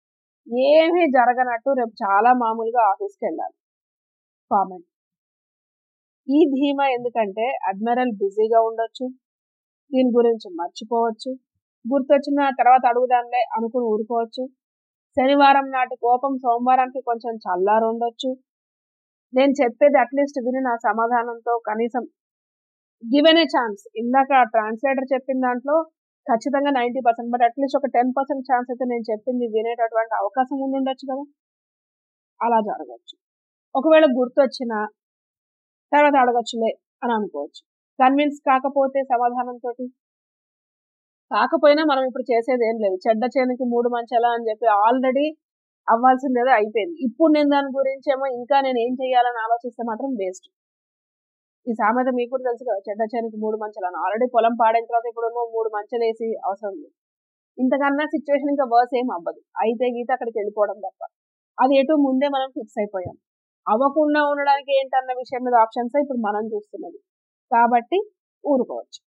ఏమీ జరగనట్టు రేపు చాలా మామూలుగా ఆఫీస్కి వెళ్ళాలి కామెంట్ ఈ ధీమా ఎందుకంటే అడ్మిరల్ బిజీగా ఉండొచ్చు దీని గురించి మర్చిపోవచ్చు గుర్తొచ్చిన తర్వాత అడుగుదాంలే అనుకుని ఊరుకోవచ్చు శనివారం నాటి కోపం సోమవారానికి కొంచెం చల్లారు ఉండొచ్చు నేను చెప్పేది అట్లీస్ట్ విని నా సమాధానంతో కనీసం గివెన్ ఏ ఛాన్స్ ఇందాక ట్రాన్స్లేటర్ చెప్పిన దాంట్లో ఖచ్చితంగా నైంటీ పర్సెంట్ బట్ అట్లీస్ట్ ఒక టెన్ పర్సెంట్ ఛాన్స్ అయితే నేను చెప్పింది వినేటటువంటి అవకాశం ఉండి ఉండొచ్చు కదా అలా జరగచ్చు ఒకవేళ గుర్తొచ్చిన తర్వాత అడగచ్చులే అని అనుకోవచ్చు కన్విన్స్ కాకపోతే సమాధానంతో కాకపోయినా మనం ఇప్పుడు చేసేది ఏం లేదు చెడ్డ చేనుకి మూడు మంచాలా అని చెప్పి ఆల్రెడీ అవ్వాల్సిందేదో అయిపోయింది ఇప్పుడు నేను దాని గురించి ఏమో ఇంకా నేను ఏం చేయాలని ఆలోచిస్తే మాత్రం వేస్ట్ ఈ సామెత మీకు కూడా తెలుసు కదా చెడ్డ చేనుకి మూడు మంచాలని ఆల్రెడీ పొలం పాడైన తర్వాత ఇప్పుడేమో మూడు మంచలు వేసి అవసరం లేదు ఇంతకన్నా సిచ్యువేషన్ ఇంకా వర్స్ ఏం అవ్వదు అయితే గీత అక్కడికి వెళ్ళిపోవడం తప్ప అది ఎటు ముందే మనం ఫిక్స్ అయిపోయాం అవ్వకుండా ఉండడానికి ఏంటన్న విషయం మీద ఆప్షన్స్ ఇప్పుడు మనం చూస్తున్నది కాబట్టి ఊరుకోవచ్చు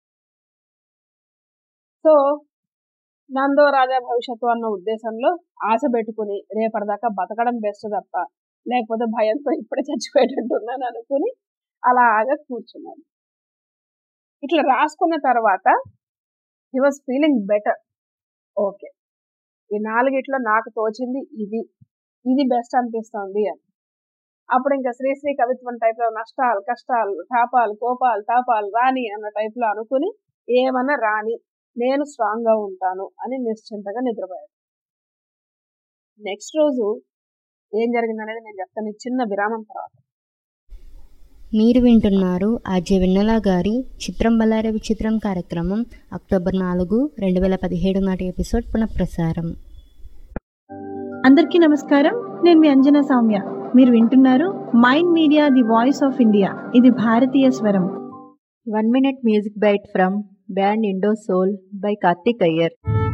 సో నందో రాజా భవిష్యత్తు అన్న ఉద్దేశంలో ఆశ పెట్టుకుని రేపటిదాకా బతకడం బెస్ట్ తప్ప లేకపోతే భయంతో ఇప్పుడే చచ్చిపోయేటట్టున్నాను అనుకుని అలాగా కూర్చున్నాను ఇట్లా రాసుకున్న తర్వాత he was feeling better okay ఈ నాలుగిట్లో నాకు తోచింది ఇది ఇది బెస్ట్ అనిపిస్తోంది అని అప్పుడు ఇంకా శ్రీశ్రీ కవిత్వం టైప్లో నష్టాలు కష్టాలు తాపాలు కోపాలు తాపాలు రాని అన్న టైప్లో అనుకుని ఏమన్నా రాని నేను స్ట్రాంగ్గా ఉంటాను అని నిశ్చింతగా నిద్రపోయాడు నెక్స్ట్ రోజు ఏం జరిగిందనేది నేను చెప్తాను ఈ చిన్న విరామం తర్వాత మీరు వింటున్నారు ఆర్జే వెన్నెల గారి చిత్రం బల్లారే విచిత్రం కార్యక్రమం అక్టోబర్ నాలుగు రెండు వేల పదిహేడు నాటి ఎపిసోడ్ పునఃప్రసారం అందరికీ నమస్కారం నేను మీ అంజనా సౌమ్య మీరు వింటున్నారు mind media the voice of India ఇది భారతీయ స్వరం one minute music bite from band Indo soul by Karthik Iyer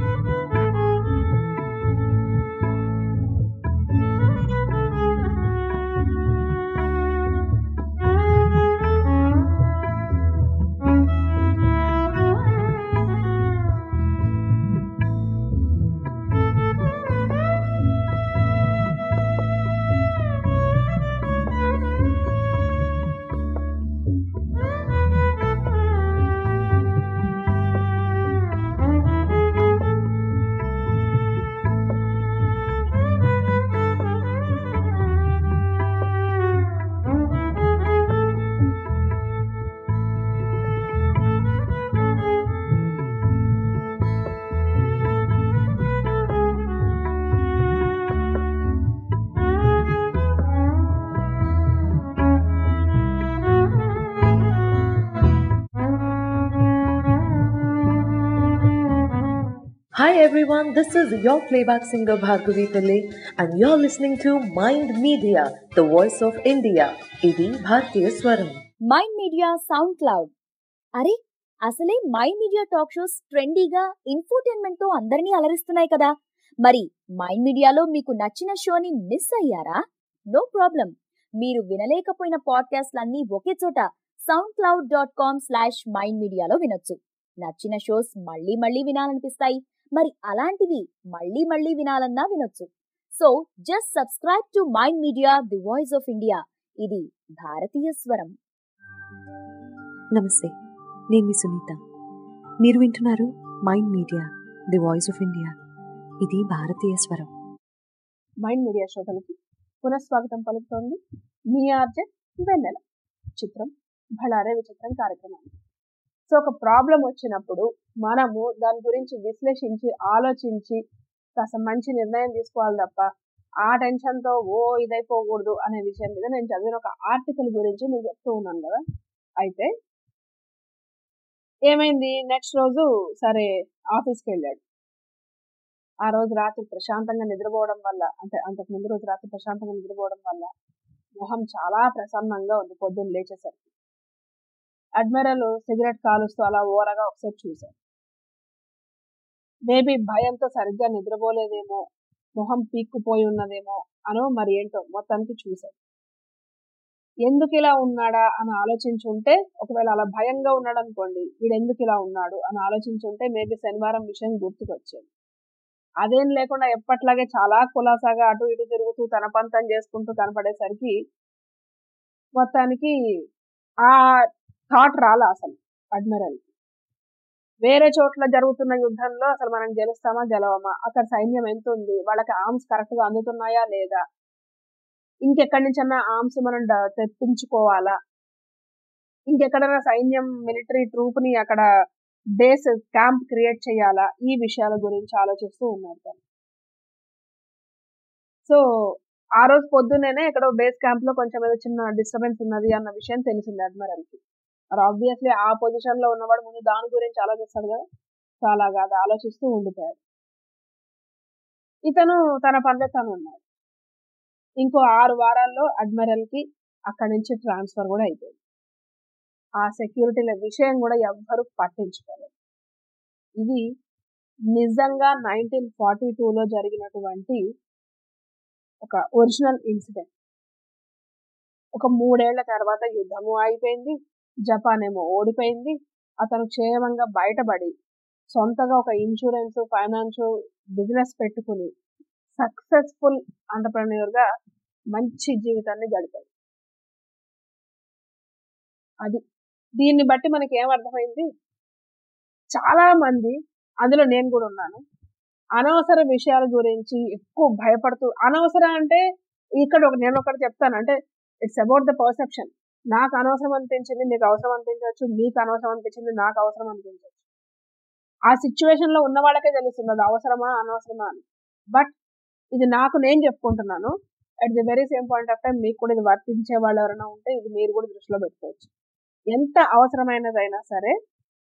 Hi everyone, this is your playback singer Bhargavi Pillai and you're listening to Mind Media, the voice of India. ఇది భారతీయ స్వరం mind media sound SoundCloud అరే అసలే Mind Media talk shows ట్రెండీగా infotainment తో అందరినీ అలరిస్తున్నాయి కదా మరి మైండ్ మీడియాలో మీకు నచ్చిన షోని మిస్ అయ్యారా నో ప్రాబ్లం మీరు వినలేకపోయిన పాడ్కాస్ట్లన్నీ ఒకే చోట SoundCloud dot com slash Mind మీడియాలో వినొచ్చు నచ్చిన షోస్ మళ్ళీ మళ్ళీ వినాలనిపిస్తాయి మరి అలాంటివి మళ్ళీ మళ్ళీ వినాలన్నా వినొచ్చు so just subscribe to Mind media the voice of India ఇది భారతీయ స్వరం నమస్తే నేను మీ సునీత మీరు వింటున్నారు mind media the voice of India ఇది భారతీయ స్వరం మైండ్ మీడియా శ్రోతలకి పునఃస్వాగతం పలుకుతోంది మీ ఆర్జే వెన్నెల చిత్రం భళారే విచిత్రం కార్యక్రమం సో ఒక ప్రాబ్లం వచ్చినప్పుడు మనము దాని గురించి విశ్లేషించి ఆలోచించి కాస్త మంచి నిర్ణయం తీసుకోవాలి తప్ప ఆ టెన్షన్తో ఓ ఇదైపోకూడదు అనే విషయం మీద నేను చదివిన ఒక ఆర్టికల్ గురించి నేను చెప్తూ ఉన్నాను కదా అయితే ఏమైంది నెక్స్ట్ రోజు సరే ఆఫీస్కి వెళ్ళాడు ఆ రోజు రాత్రి ప్రశాంతంగా నిద్రపోవడం వల్ల అంటే అంతకు ముందు రోజు రాత్రి ప్రశాంతంగా నిద్రపోవడం వల్ల మొహం చాలా ప్రసన్నంగా ఉంది పొద్దున్న లేచేసరికి అడ్మిరల్ సిగరెట్ కాలుస్తూ అలా ఓరగా ఒకసారి చూశాడు మేబీ భయంతో సరిగ్గా నిద్రపోలేదేమో మొహం పీక్కుపోయి ఉన్నదేమో అనో మరి ఏంటో మొత్తానికి చూశాడు ఎందుకు ఇలా ఉన్నాడా అని ఆలోచించుంటే ఒకవేళ అలా భయంగా ఉన్నాడు అనుకోండి వీడు ఎందుకు ఇలా ఉన్నాడు అని ఆలోచించుంటే మేబీ శనివారం విషయం గుర్తుకొచ్చేది అదేం లేకుండా ఎప్పట్లాగే చాలా కులాసాగా అటు ఇటు తిరుగుతూ తన పంతం చేసుకుంటూ కనపడేసరికి మొత్తానికి ఆ థాట్ రాలా అసలు అడ్మిరల్ వేరే చోట్ల జరుగుతున్న యుద్ధంలో అసలు మనం గెలుస్తామా గెలవమా అక్కడ సైన్యం ఎంత ఉంది వాళ్ళకి ఆర్మ్స్ కరెక్ట్ గా అందుతున్నాయా లేదా ఇంకెక్కడి నుంచన్నా ఆర్మ్స్ మనం డ- తెప్పించుకోవాలా ఇంకెక్కడైనా సైన్యం మిలిటరీ ట్రూప్ ని అక్కడ బేస్ క్యాంప్ క్రియేట్ చేయాలా ఈ విషయాల గురించి ఆలోచిస్తూ ఉన్నారు తను సో ఆ రోజు పొద్దున్నేనే ఎక్కడో బేస్ క్యాంప్ లో కొంచెం ఏదో చిన్న డిస్టర్బెన్స్ ఉన్నది అన్న విషయం తెలిసింది అడ్మిరల్ కి మరి ఆబ్వియస్లీ ఆ పొజిషన్ లో ఉన్నవాడు ముందు దాని గురించి ఆలోచిస్తాడు కదా సో అలాగా అది ఆలోచిస్తూ ఉండిపోయాడు ఇతను తన పనిలో తను ఉన్నాడు ఇంకో ఆరు వారాల్లో అడ్మిరల్ కి అక్కడి నుంచి ట్రాన్స్ఫర్ కూడా అయిపోయింది ఆ సెక్యూరిటీల విషయం కూడా ఎవ్వరూ పట్టించుకోలేదు ఇది నిజంగా నైన్టీన్ ఫార్టీ టూలో జరిగినటువంటి ఒక ఒరిజినల్ ఇన్సిడెంట్ ఒక మూడేళ్ల తర్వాత యుద్ధము అయిపోయింది జపాన్ ఏమో ఓడిపోయింది అతను క్షేమంగా బయటపడి సొంతగా ఒక ఇన్సూరెన్స్ ఫైనాన్స్ బిజినెస్ పెట్టుకుని సక్సెస్ఫుల్ ఎంటర్ప్రెన్యూర్ గా మంచి జీవితాన్ని గడిపాడు అది దీన్ని బట్టి మనకి ఏం అర్థమైంది చాలా మంది అందులో నేను కూడా ఉన్నాను అనవసర విషయాల గురించి ఎక్కువ భయపడుతూ అనవసరం అంటే ఇక్కడ ఒక నేను ఒకటి చెప్తాను అంటే ఇట్స్ అబౌట్ ద పర్సెప్షన్ నాకు అనవసరం అనిపించింది మీకు అవసరం అనిపించవచ్చు మీకు అనవసరం అనిపించింది నాకు అవసరం అనిపించవచ్చు ఆ సిచ్యువేషన్ లో ఉన్న వాళ్ళకే తెలుస్తుంది అది అవసరమా అనవసరమా అని బట్ ఇది నాకు నేను చెప్పుకుంటున్నాను at the very same point of time మీకు కూడా ఇది వర్తించే వాళ్ళు ఎవరైనా ఉంటే ఇది మీరు కూడా దృష్టిలో పెట్టుకోవచ్చు ఎంత అవసరమైనదైనా సరే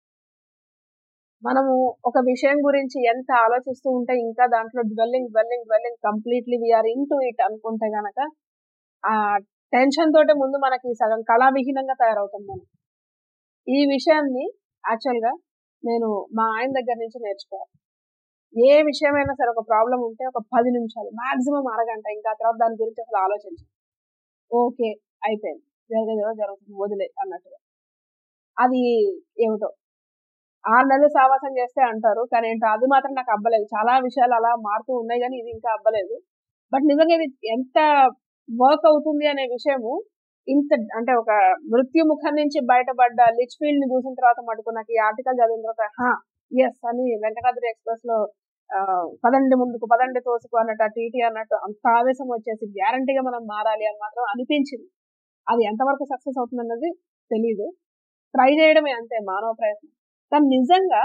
మనము ఒక విషయం గురించి ఎంత ఆలోచిస్తూ ఉంటే ఇంకా దాంట్లో dwelling dwelling dwelling completely we're into it అనుకుంటే గనక ఆ టెన్షన్ తోటే ముందు మనకి సగం కళావిహీనంగా తయారవుతాం మనం ఈ విషయాన్ని యాక్చువల్ గా నేను మా ఆయన దగ్గర నుంచి నేర్చుకోవాలి ఏ విషయమైనా సరే ఒక ప్రాబ్లం ఉంటే ఒక పది నిమిషాలు మాక్సిమం అరగంట ఇంకా ఆ తర్వాత దాని గురించి అసలు ఆలోచించాలి ఓకే అయిపోయింది జరిగేదో జరుగుతుంది వదిలే అన్నట్టుగా అది ఏమిటో ఆరు నెలలు సావాసం చేస్తే అంటారు కానీ ఏంటో అది మాత్రం నాకు అబ్బలేదు చాలా విషయాలు అలా మారుతూ ఉన్నాయి కానీ ఇది ఇంకా అబ్బలేదు బట్ నిజంగా ఇది ఎంత వర్క్ అవుతుంది అనే విషయము ఇంత అంటే ఒక మృత్యు ముఖం నుంచి బయటపడ్డ లిచ్ ఫీల్డ్ ని చూసిన తర్వాత మటుకు నాకు ఈ ఆర్టికల్ చదివిన తర్వాత ఎస్ అని వెంకటాద్రి ఎక్స్ప్రెస్ లో ఆ, పదండి ముందుకు పదండి తోసుకు అన్నట్టు టీటీ అన్నట్టు అంత ఆవేశం వచ్చేసి గ్యారంటీగా మనం మారాలి అని మాత్రం అనిపించింది అది ఎంతవరకు సక్సెస్ అవుతుందన్నది తెలీదు ట్రై చేయడమే అంతే మానవ ప్రయత్నం కానీ నిజంగా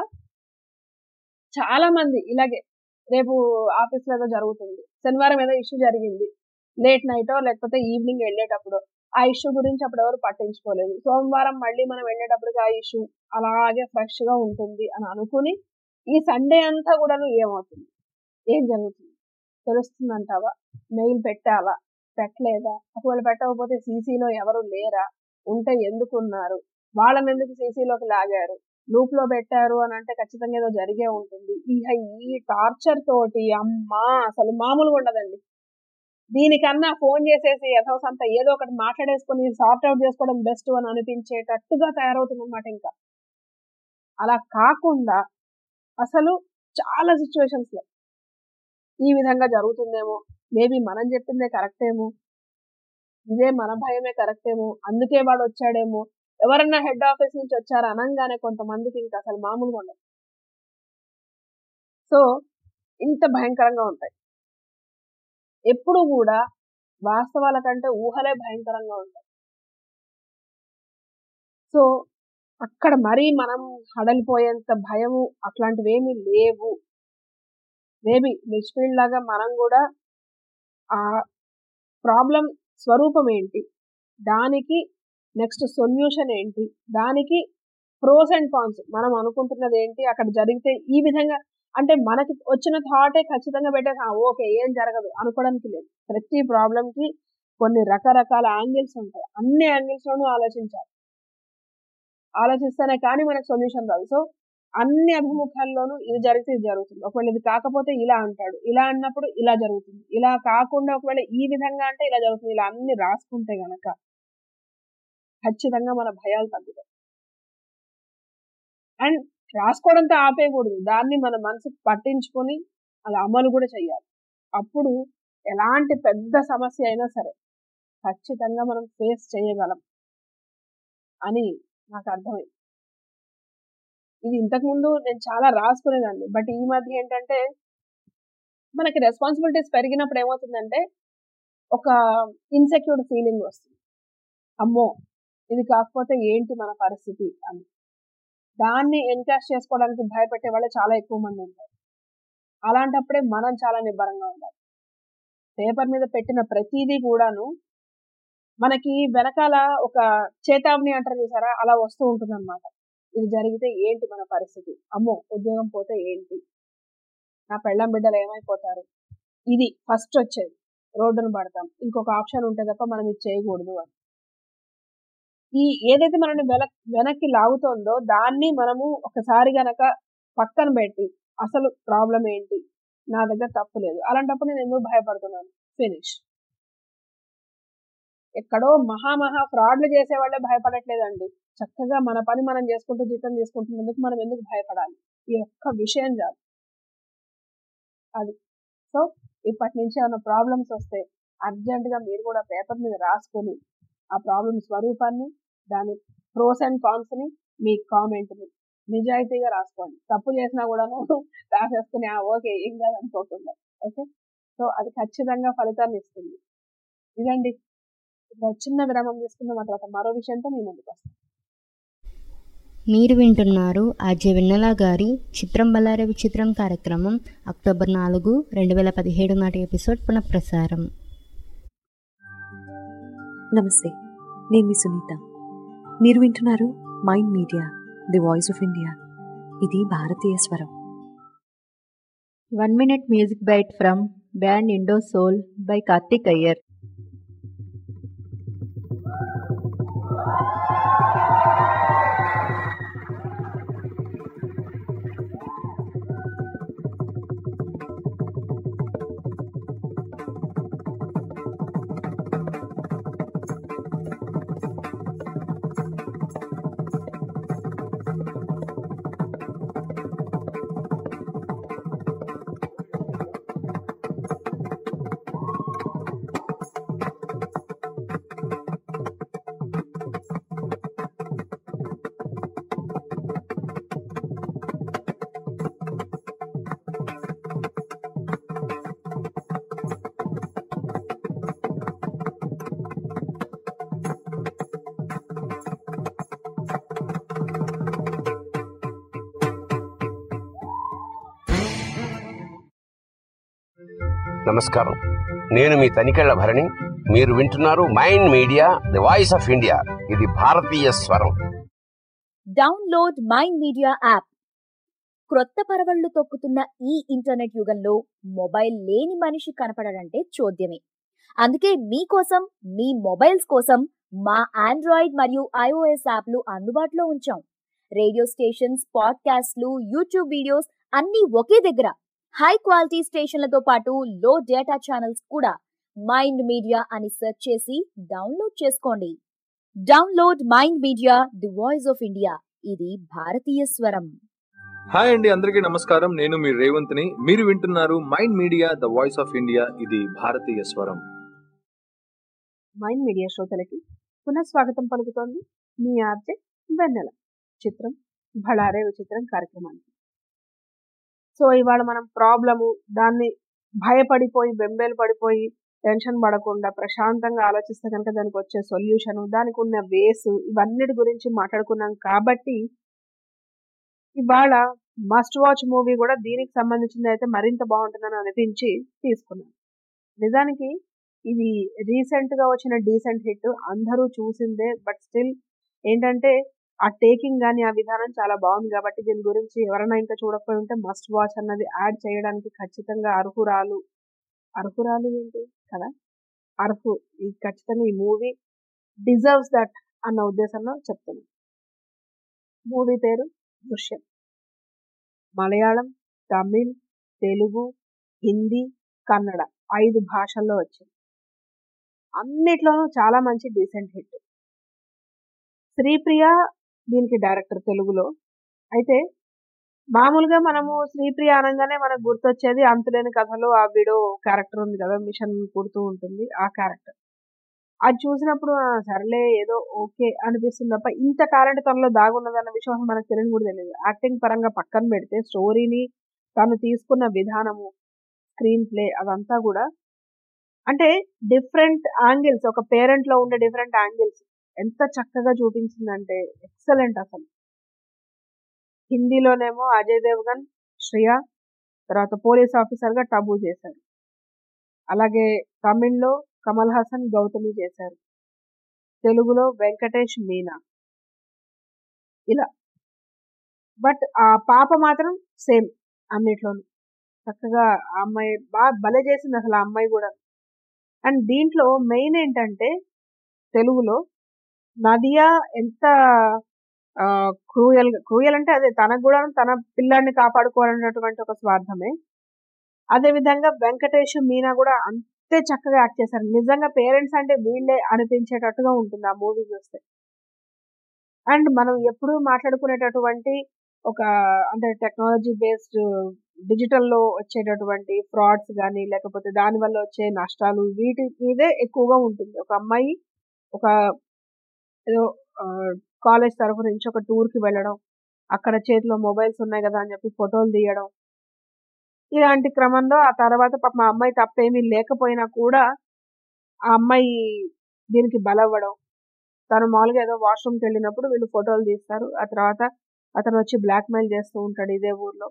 చాలా మంది ఇలాగే రేపు ఆఫీస్ లో ఏదో జరుగుతుంది శనివారం ఏదో ఇష్యూ జరిగింది లేట్ నైట్ లేకపోతే ఈవినింగ్ వెళ్ళేటప్పుడు ఆ ఇష్యూ గురించి అప్పుడు ఎవరు పట్టించుకోలేదు సోమవారం మళ్ళీ మనం వెళ్ళేటప్పటికి ఆ ఇష్యూ అలాగే ఫ్రెష్ గా ఉంటుంది అని అనుకుని ఈ సండే అంతా కూడాను ఏమవుతుంది ఏం జరుగుతుంది తెలుస్తుందంటావా మెయిల్ పెట్టాలా పెట్టలేదా ఒకవేళ పెట్టకపోతే సీసీలో ఎవరు లేరా ఉంటే ఎందుకు ఉన్నారు వాళ్ళని ఎందుకు సీసీలోకి లాగారు లూప్ లో పెట్టారు అని అంటే ఖచ్చితంగా ఏదో జరిగే ఉంటుంది ఇక ఈ టార్చర్ తోటి అమ్మా అసలు మామూలుగా ఉండదండి దీనికన్నా ఫోన్ చేసేసి యథవసంత ఏదో ఒకటి మాట్లాడేసుకొని సార్ట్ అవుట్ చేసుకోవడం బెస్ట్ అని అనిపించేటట్టుగా తయారవుతుంది అనమాట ఇంకా అలా కాకుండా అసలు చాలా సిచ్యువేషన్స్ లో ఈ విధంగా జరుగుతుందేమో మేబీ మనం చెప్పిందే కరెక్ట్ ఏమో ఇదే మన భయమే కరెక్ట్ ఏమో అందుకే వాడు వచ్చాడేమో ఎవరన్నా హెడ్ ఆఫీస్ నుంచి వచ్చారు అనగానే కొంతమందికి ఇంకా అసలు మామూలుగా ఉండదు సో ఇంత భయంకరంగా ఉంటాయి ఎప్పుడు కూడా వాస్తవాల కంటే ఊహలే భయంకరంగా ఉంటాయి సో అక్కడ మరీ మనం హడలిపోయేంత భయము అట్లాంటివి ఏమీ లేవు మేబీ ఫీల్డ్ లాగా మనం కూడా ఆ ప్రాబ్లం స్వరూపం ఏంటి దానికి నెక్స్ట్ సొల్యూషన్ ఏంటి దానికి ప్రోస్ అండ్ కాన్స్ మనం అనుకుంటున్నది ఏంటి అక్కడ జరిగితే ఈ విధంగా అంటే మనకి వచ్చిన థాటే ఖచ్చితంగా పెట్టేసి ఓకే ఏం జరగదు అనుకోవడానికి లేదు ప్రతి ప్రాబ్లం కి కొన్ని రకరకాల యాంగిల్స్ ఉంటాయి అన్ని యాంగిల్స్ లోనూ ఆలోచించాలి ఆలోచిస్తేనే కానీ మనకు సొల్యూషన్ రాదు సో అన్ని అభిముఖాల్లోనూ ఇది జరిగితే ఇది జరుగుతుంది ఒకవేళ ఇది కాకపోతే ఇలా అంటాడు ఇలా అన్నప్పుడు ఇలా జరుగుతుంది ఇలా కాకుండా ఒకవేళ ఈ విధంగా అంటే ఇలా జరుగుతుంది ఇలా అన్ని రాసుకుంటే గనక ఖచ్చితంగా మన భయాలు తగ్గుతాయి అండ్ రాసుకోవడంతో ఆపేయకూడదు దాన్ని మన మనసుకు పట్టించుకొని అది అమలు కూడా చేయాలి అప్పుడు ఎలాంటి పెద్ద సమస్య అయినా సరే ఖచ్చితంగా మనం ఫేస్ చేయగలం అని నాకు అర్థమైంది ఇది ఇంతకుముందు నేను చాలా రాసుకునేదాన్ని బట్ ఈ మధ్య ఏంటంటే మనకి రెస్పాన్సిబిలిటీస్ పెరిగినప్పుడు ఏమవుతుందంటే ఒక ఇన్సెక్యూర్డ్ ఫీలింగ్ వస్తుంది అమ్మో ఇది కాకపోతే ఏంటి మన పరిస్థితి అని దాన్ని ఎన్కాష్ చేసుకోవడానికి భయపెట్టే వాళ్ళు చాలా ఎక్కువ మంది ఉంటారు అలాంటప్పుడే మనం చాలా నిబ్బరంగా ఉండాలి పేపర్ మీద పెట్టిన ప్రతిదీ కూడాను మనకి వెనకాల ఒక చేతావని అంటారు చూసారా అలా వస్తూ ఉంటుంది అనమాట ఇది జరిగితే ఏంటి మన పరిస్థితి అమ్మో ఉద్యోగం పోతే ఏంటి నా పెళ్ళం బిడ్డలు ఏమైపోతారు ఇది ఫస్ట్ వచ్చేది రోడ్డును పడతాం ఇంకొక ఆప్షన్ ఉంటే తప్ప మనం ఇది చేయకూడదు అని ఈ ఏదైతే మనల్ని వెన వెనక్కి లాగుతోందో దాన్ని మనము ఒకసారి గనక పక్కన పెట్టి అసలు ప్రాబ్లం ఏంటి నా దగ్గర తప్పు లేదు అలాంటప్పుడు నేను ఎందుకు భయపడుతున్నాను ఫినిష్ ఎక్కడో మహా మహా ఫ్రాడ్లు చేసే వాళ్ళే భయపడట్లేదండి చక్కగా మన పని మనం చేసుకుంటూ జీతం చేసుకుంటున్నందుకు మనం ఎందుకు భయపడాలి ఈ ఒక్క విషయం చాలు అది సో ఇప్పటి నుంచి ఏమైనా ప్రాబ్లమ్స్ వస్తే అర్జెంటుగా మీరు కూడా పేపర్ మీద రాసుకొని ఆ ప్రాబ్లమ్ స్వరూపాన్ని దాని ప్రోస్ అండ్ కాన్స్ ని మీ కామెంట్ని నిజాయితీగా రాసుకోండి తప్పు చేసినా కూడాను రాసేసుకుని ఆ ఓకే ఏం కాదు అనుకోకుండా ఓకే సో అది ఖచ్చితంగా ఫలితాన్ని ఇస్తుంది ఇదండి ఇక్కడ చిన్న విరామం తీసుకున్న తర్వాత మరో విషయంతో మీ ముందుకు వస్తాం మీరు వింటున్నారు ఆర్జే వెన్నెల గారి చిత్రం బల్లారే విచిత్రం కార్యక్రమం అక్టోబర్ నాలుగు రెండు వేల పదిహేడు నాటి ఎపిసోడ్ పునఃప్రసారం నమస్తే నేను మీ సునీత మీరు వింటున్నారు mind media the voice of India ఇది భారతీయ స్వరం one minute music bite from band Indo soul by Karthik Iyer నమస్కారం నేను మీ తనికెళ్ల భరణి మీరు వింటున్నారు mind media the voice of India ఇది భారతీయ స్వరం డౌన్లోడ్ మైండ్ మీడియా యాప్ క్రొత్త పరవళ్లు తొక్కుతున్న ఈ ఇంటర్నెట్ యుగంలో మొబైల్ లేని మనిషి కనపడడంటే చూద్యమే అందుకే మీకోసం మీ మొబైల్స్ కోసం మా ఆండ్రాయిడ్ మరియు ఐఓఎస్ యాప్లు అందుబాటులో ఉంచాం రేడియో స్టేషన్స్ పాడ్కాస్ట్లు యూట్యూబ్ వీడియోస్ అన్నీ ఒకే దగ్గర హై క్వాలిటీ స్టేషన్లతో పాటు లో డేటా ఛానల్స్ కూడా మైండ్ మీడియా అని సెర్చ్ చేసి డౌన్లోడ్ చేసుకోండి download mind media the voice of India ఇది భారతీయ స్వరం హాయ్ అండి అందరికీ నమస్కారం నేను మీ రేవంత్ని మీరు వింటున్నారు mind media the voice of India ఇది భారతీయ స్వరం మైండ్ మీడియా శ్రోతలకి పునఃస్వాగతం పలుకుతోంది మీ ఆర్జే వెన్నెల చిత్రం భళారే విచిత్రం కార్యక్రమానికి సో ఇవాళ మనం ప్రాబ్లము దాన్ని భయపడిపోయి బెంబేలు పడిపోయి టెన్షన్ పడకుండా ప్రశాంతంగా ఆలోచిస్తే కనుక దానికి వచ్చే సొల్యూషన్ దానికి ఉన్న వేస్ ఇవన్నిటి గురించి మాట్లాడుకున్నాం కాబట్టి ఇవాళ మస్ట్ వాచ్ మూవీ కూడా దీనికి సంబంధించింది అయితే మరింత బాగుంటుందని అనిపించి తీసుకున్నాను నిజానికి ఇది రీసెంట్ గా వచ్చిన డీసెంట్ హిట్ అందరూ చూసిందే బట్ స్టిల్ ఏంటంటే ఆ టేకింగ్ కానీ ఆ విధానం చాలా బాగుంది కాబట్టి దీని గురించి ఎవరైనా ఇంకా చూడకపోయి ఉంటే మస్ట్ వాచ్ అన్నది యాడ్ చేయడానికి ఖచ్చితంగా అర్హురాలు అర్హురాలు ఏంటి కదా అర్హు ఈ ఖచ్చితంగా ఈ మూవీ డిజర్వ్స్ దట్ అన్న ఉద్దేశంలో చెప్తున్నాను మూవీ పేరు దృశ్యం మలయాళం తమిళ్ తెలుగు హిందీ కన్నడ ఐదు భాషల్లో వచ్చింది అన్నిట్లోనూ చాలా మంచి డీసెంట్ హిట్ శ్రీప్రియ దీనికి డైరెక్టర్ తెలుగులో అయితే మామూలుగా మనము శ్రీప్రియ అనగానే మనకు గుర్తొచ్చేది అంతులేని కథలో ఆ విడో క్యారెక్టర్ ఉంది కదా మిషన్ కుడుతూ ఉంటుంది ఆ క్యారెక్టర్ అది చూసినప్పుడు "ఆ, సర్లే ఏదో ఓకే అనిపిస్తుంది తప్ప ఇంత టాలెంట్ తనలో దాగున్నదన్న విషయం అసలు మనకు తెలియని కూడా తెలియదు యాక్టింగ్ పరంగా పక్కన పెడితే స్టోరీని తను తీసుకున్న విధానము స్క్రీన్ ప్లే అదంతా కూడా అంటే డిఫరెంట్ యాంగిల్స్ ఒక పేరెంట్ లో ఉండే డిఫరెంట్ యాంగిల్స్ ఎంత చక్కగా చూపించిందంటే ఎక్సలెంట్ అసలు హిందీలోనేమో అజయ్ దేవగన్ శ్రియ తర్వాత పోలీస్ ఆఫీసర్ గా టబు చేశారు అలాగే తమిళ్లో కమల్ హాసన్ గౌతమి చేశారు తెలుగులో వెంకటేష్ మీనా ఇలా బట్ ఆ పాప మాత్రం సేమ్ అన్నిట్లోనూ చక్కగా ఆ అమ్మాయి బాగా భలే చేసింది అసలు ఆ అమ్మాయి కూడా అండ్ దీంట్లో మెయిన్ ఏంటంటే తెలుగులో నదియా ఎంత క్రూయల్ క్రూయల్ అంటే అదే తనకు కూడా తన పిల్లాన్ని కాపాడుకోవాలన్నటువంటి ఒక స్వార్థమే అదే విధంగా వెంకటేష్ మీనా కూడా అంతే చక్కగా యాక్ట్ చేశారు నిజంగా పేరెంట్స్ అంటే వీళ్ళే అనిపించేటట్టుగా ఉంటుంది ఆ మూవీ చూస్తే అండ్ మనం ఎప్పుడూ మాట్లాడుకునేటటువంటి ఒక అంటే టెక్నాలజీ బేస్డ్ డిజిటల్లో వచ్చేటటువంటి ఫ్రాడ్స్ కానీ లేకపోతే దాని వల్ల వచ్చే నష్టాలు వీటి మీదే ఎక్కువగా ఉంటుంది ఒక అమ్మాయి ఒక ఏదో కాలేజ్ తరఫు నుంచి ఒక టూర్కి వెళ్ళడం అక్కడ చేతిలో మొబైల్స్ ఉన్నాయి కదా అని చెప్పి ఫోటోలు తీయడం ఇలాంటి క్రమంలో ఆ తర్వాత పాప మా అమ్మాయి తప్పేమీ లేకపోయినా కూడా ఆ అమ్మాయి దీనికి బలవ్వడం తను మామూలుగా ఏదో వాష్రూమ్కి వెళ్ళినప్పుడు వీళ్ళు ఫోటోలు తీస్తారు ఆ తర్వాత అతను వచ్చి బ్లాక్మెయిల్ చేస్తూ ఉంటాడు ఇదే ఊర్లో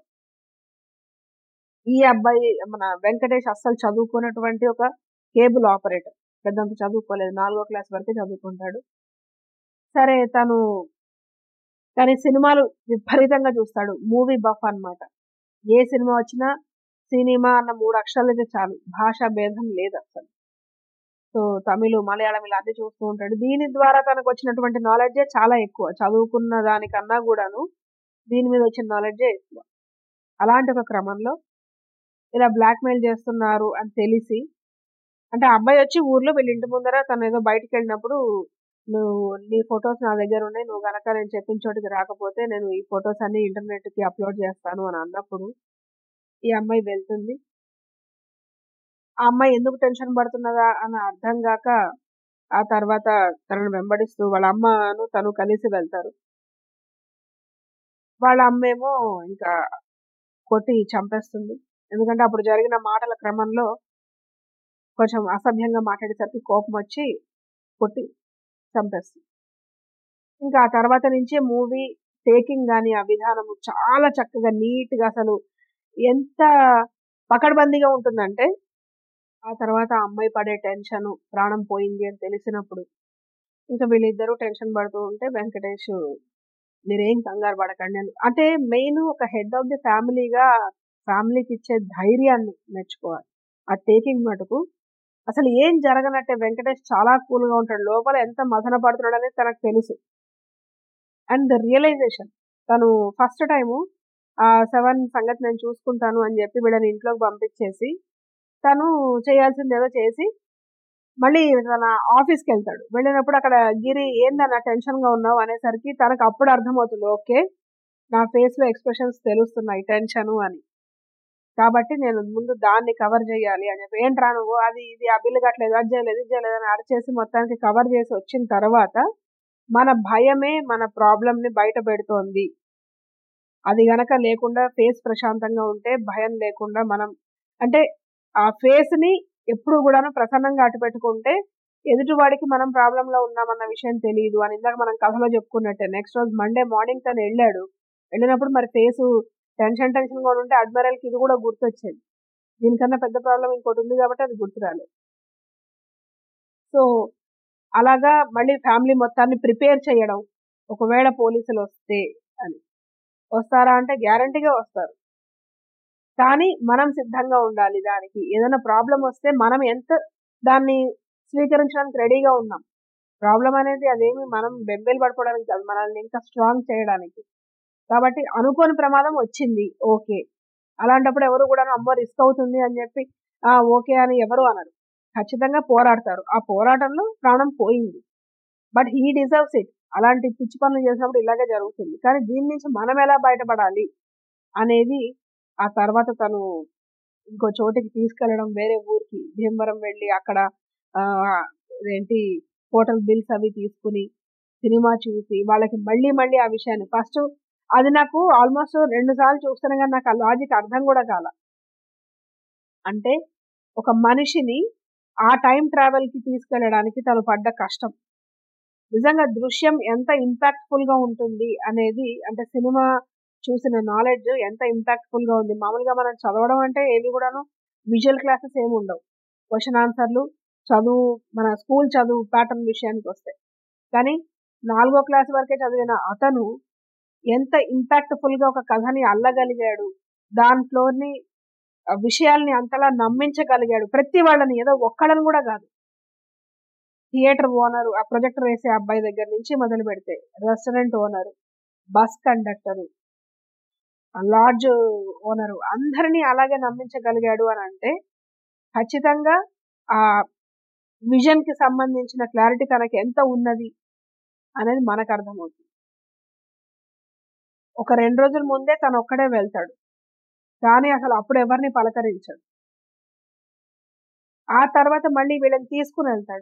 ఈ అబ్బాయి మన వెంకటేష్ అస్సలు చదువుకున్నటువంటి ఒక కేబుల్ ఆపరేటర్ పెద్దంత చదువుకోలేదు నాలుగో క్లాస్ వరకే చదువుకుంటాడు సరే తను కానీ సినిమాలు విపరీతంగా చూస్తాడు మూవీ బఫ్ అన్నమాట ఏ సినిమా వచ్చినా సినిమా అన్న మూడు అక్షరాలు అయితే చాలు భాషా భేదం లేదు అసలు సో తమిళ్ మలయాళం ఇలా అన్ని చూస్తూ ఉంటాడు దీని ద్వారా తనకు వచ్చినటువంటి నాలెడ్జే చాలా ఎక్కువ చదువుకున్న దానికన్నా కూడాను దీని మీద వచ్చిన నాలెడ్జే ఎక్కువ అలాంటి ఒక క్రమంలో ఇలా బ్లాక్మెయిల్ చేస్తున్నారు అని తెలిసి అంటే ఆ అబ్బాయి వచ్చి ఊర్లో వీళ్ళ ఇంటి ముందర తను ఏదో బయటికి వెళ్ళినప్పుడు నువ్వు నీ ఫొటోస్ నా దగ్గర ఉన్నాయి నువ్వు గనక నేను చెప్పిన చోటికి రాకపోతే నేను ఈ ఫొటోస్ అన్ని ఇంటర్నెట్ కి అప్లోడ్ చేస్తాను అని అన్నప్పుడు ఈ అమ్మాయి వెళ్తుంది ఆ అమ్మాయి ఎందుకు టెన్షన్ పడుతున్నదా అని అర్థం కాక ఆ తర్వాత తనను వెంబడిస్తూ వాళ్ళ అమ్మను తను కలిసి వెళ్తారు వాళ్ళ అమ్మేమో ఇంకా కొట్టి చంపేస్తుంది ఎందుకంటే అప్పుడు జరిగిన మాటల క్రమంలో కొంచెం అసభ్యంగా మాట్లాడేసరికి కోపం వచ్చి కొట్టి చంపేస్తుంది ఇంకా ఆ తర్వాత నుంచే మూవీ టేకింగ్ కానీ ఆ విధానము చాలా చక్కగా నీట్ గా అసలు ఎంత పకడ్బందీగా ఉంటుందంటే ఆ తర్వాత ఆ అమ్మాయి పడే టెన్షన్ ప్రాణం పోయింది అని తెలిసినప్పుడు ఇంకా వీళ్ళిద్దరూ టెన్షన్ పడుతూ ఉంటే వెంకటేష్ మీరేం కంగారు పడకండి అని అంటే మెయిన్ ఒక హెడ్ ఆఫ్ ది ఫ్యామిలీగా ఫ్యామిలీకి ఇచ్చే ధైర్యాన్ని మెచ్చుకోవాలి ఆ టేకింగ్ మటుకు అసలు ఏం జరగనట్టే వెంకటేష్ చాలా కూల్ గా ఉంటాడు లోపల ఎంత మదన పడుతున్నాడు అనేది తనకు తెలుసు అండ్ ద రియలైజేషన్ తను ఫస్ట్ టైము ఆ సెవెన్ సంగతి నేను చూసుకుంటాను అని చెప్పి వీళ్ళని ఇంట్లోకి పంపించేసి తను చేయాల్సింది ఏదో చేసి మళ్ళీ తన ఆఫీస్కి వెళ్తాడు వెళ్ళినప్పుడు అక్కడ గిరి ఏందన్న టెన్షన్ గా ఉన్నావు అనేసరికి తనకు అప్పుడు అర్థమవుతుంది ఓకే నా ఫేస్ లో ఎక్స్ప్రెషన్స్ తెలుస్తున్నాయి టెన్షన్ అని కాబట్టి నేను ముందు దాన్ని కవర్ చేయాలి అని చెప్పి ఏంట్రా నువ్వు అది ఇది ఆ బిల్లు కట్టలేదు అది చేయలేదు ఇది చేయలేదు అని అరిచేసి మొత్తానికి కవర్ చేసి వచ్చిన తర్వాత మన భయమే మన ప్రాబ్లం ని బయట పెడుతోంది అది గనక లేకుండా ఫేస్ ప్రశాంతంగా ఉంటే భయం లేకుండా మనం అంటే ఆ ఫేస్ ని ఎప్పుడు కూడాను ప్రసన్నంగా అటు పెట్టుకుంటే ఎదుటివాడికి మనం ప్రాబ్లం లో ఉన్నామన్న విషయం తెలియదు అని ఇందాక మనం కథలో చెప్పుకున్నట్టే నెక్స్ట్ రోజు మండే మార్నింగ్ తను వెళ్ళాడు వెళ్ళినప్పుడు మరి ఫేస్ టెన్షన్ టెన్షన్ గా ఉంటే అడ్మిరల్ కి ఇది కూడా గుర్తొచ్చేది దీనికన్నా పెద్ద ప్రాబ్లం ఇంకోటి ఉంది కాబట్టి అది గుర్తు రాలేదు సో అలాగా మళ్ళీ ఫ్యామిలీ మొత్తాన్ని ప్రిపేర్ చేయడం ఒకవేళ పోలీసులు వస్తే అని వస్తారా అంటే గ్యారంటీగా వస్తారు కానీ మనం సిద్ధంగా ఉండాలి దానికి ఏదైనా ప్రాబ్లం వస్తే మనం ఎంత దాన్ని స్వీకరించడానికి రెడీగా ఉన్నాం ప్రాబ్లం అనేది అదేమి మనం బెంబేలు పడిపోవడానికి కాదు మనల్ని ఇంకా స్ట్రాంగ్ చేయడానికి కాబట్టి అనుకోని ప్రమాదం వచ్చింది ఓకే అలాంటప్పుడు ఎవరు కూడా అమ్మో రిస్క్ అవుతుంది అని చెప్పి ఆ ఓకే అని ఎవరు అనరు ఖచ్చితంగా పోరాడతారు ఆ పోరాటంలో ప్రాణం పోయింది బట్ హీ డిజర్వ్స్ ఇట్ అలాంటి పిచ్చి పనులు చేసినప్పుడు ఇలాగే జరుగుతుంది కానీ దీని నుంచి మనం ఎలా బయటపడాలి అనేది ఆ తర్వాత తను ఇంకో చోటికి తీసుకెళ్లడం వేరే ఊరికి భీమవరం వెళ్ళి అక్కడ ఆ, ఏంటి హోటల్ బిల్స్ అవి తీసుకుని సినిమా చూసి వాళ్ళకి మళ్ళీ మళ్ళీ ఆ విషయాన్ని ఫస్ట్ అది నాకు ఆల్మోస్ట్ రెండు సార్లు చూస్తాను కానీ నాకు ఆ లాజిక్ అర్థం కూడా కాల అంటే ఒక మనిషిని ఆ టైం ట్రావెల్ కి తీసుకెళ్ళడానికి తను పడ్డ కష్టం నిజంగా దృశ్యం ఎంత ఇంపాక్ట్ఫుల్ గా ఉంటుంది అనేది అంటే సినిమా చూసిన నాలెడ్జ్ ఎంత ఇంపాక్ట్ఫుల్ గా ఉంది మామూలుగా మనం చదవడం అంటే ఏవి కూడాను విజువల్ క్లాసెస్ ఏమి ఉండవు క్వశ్చన్ ఆన్సర్లు చదువు మన స్కూల్ చదువు ప్యాటర్న్ విషయానికి వస్తే కానీ నాలుగో క్లాస్ వరకే చదివిన అతను ఎంత ఇంపాక్ట్ఫుల్ గా ఒక కథని అల్లగలిగాడు దాంట్లోని ఆ విషయాల్ని అంతలా నమ్మించగలిగాడు ప్రతి వాళ్ళని ఏదో ఒక్కళ్ళని కూడా కాదు థియేటర్ ఓనరు ఆ ప్రొజెక్టర్ వేసే అబ్బాయి దగ్గర నుంచి మొదలు పెడితే restaurant owner bus conductor lodge owner అందరినీ అలాగే నమ్మించగలిగాడు అని అంటే ఖచ్చితంగా ఆ విజన్ కి సంబంధించిన క్లారిటీ తనకి ఎంత ఉన్నది అనేది మనకు అర్థమవుతుంది ఒక రెండు రోజుల ముందే తను ఒక్కడే వెళ్తాడు కానీ అసలు అప్పుడు ఎవరిని పలకరించాడు ఆ తర్వాత మళ్ళీ వీళ్ళని తీసుకుని వెళ్తాడు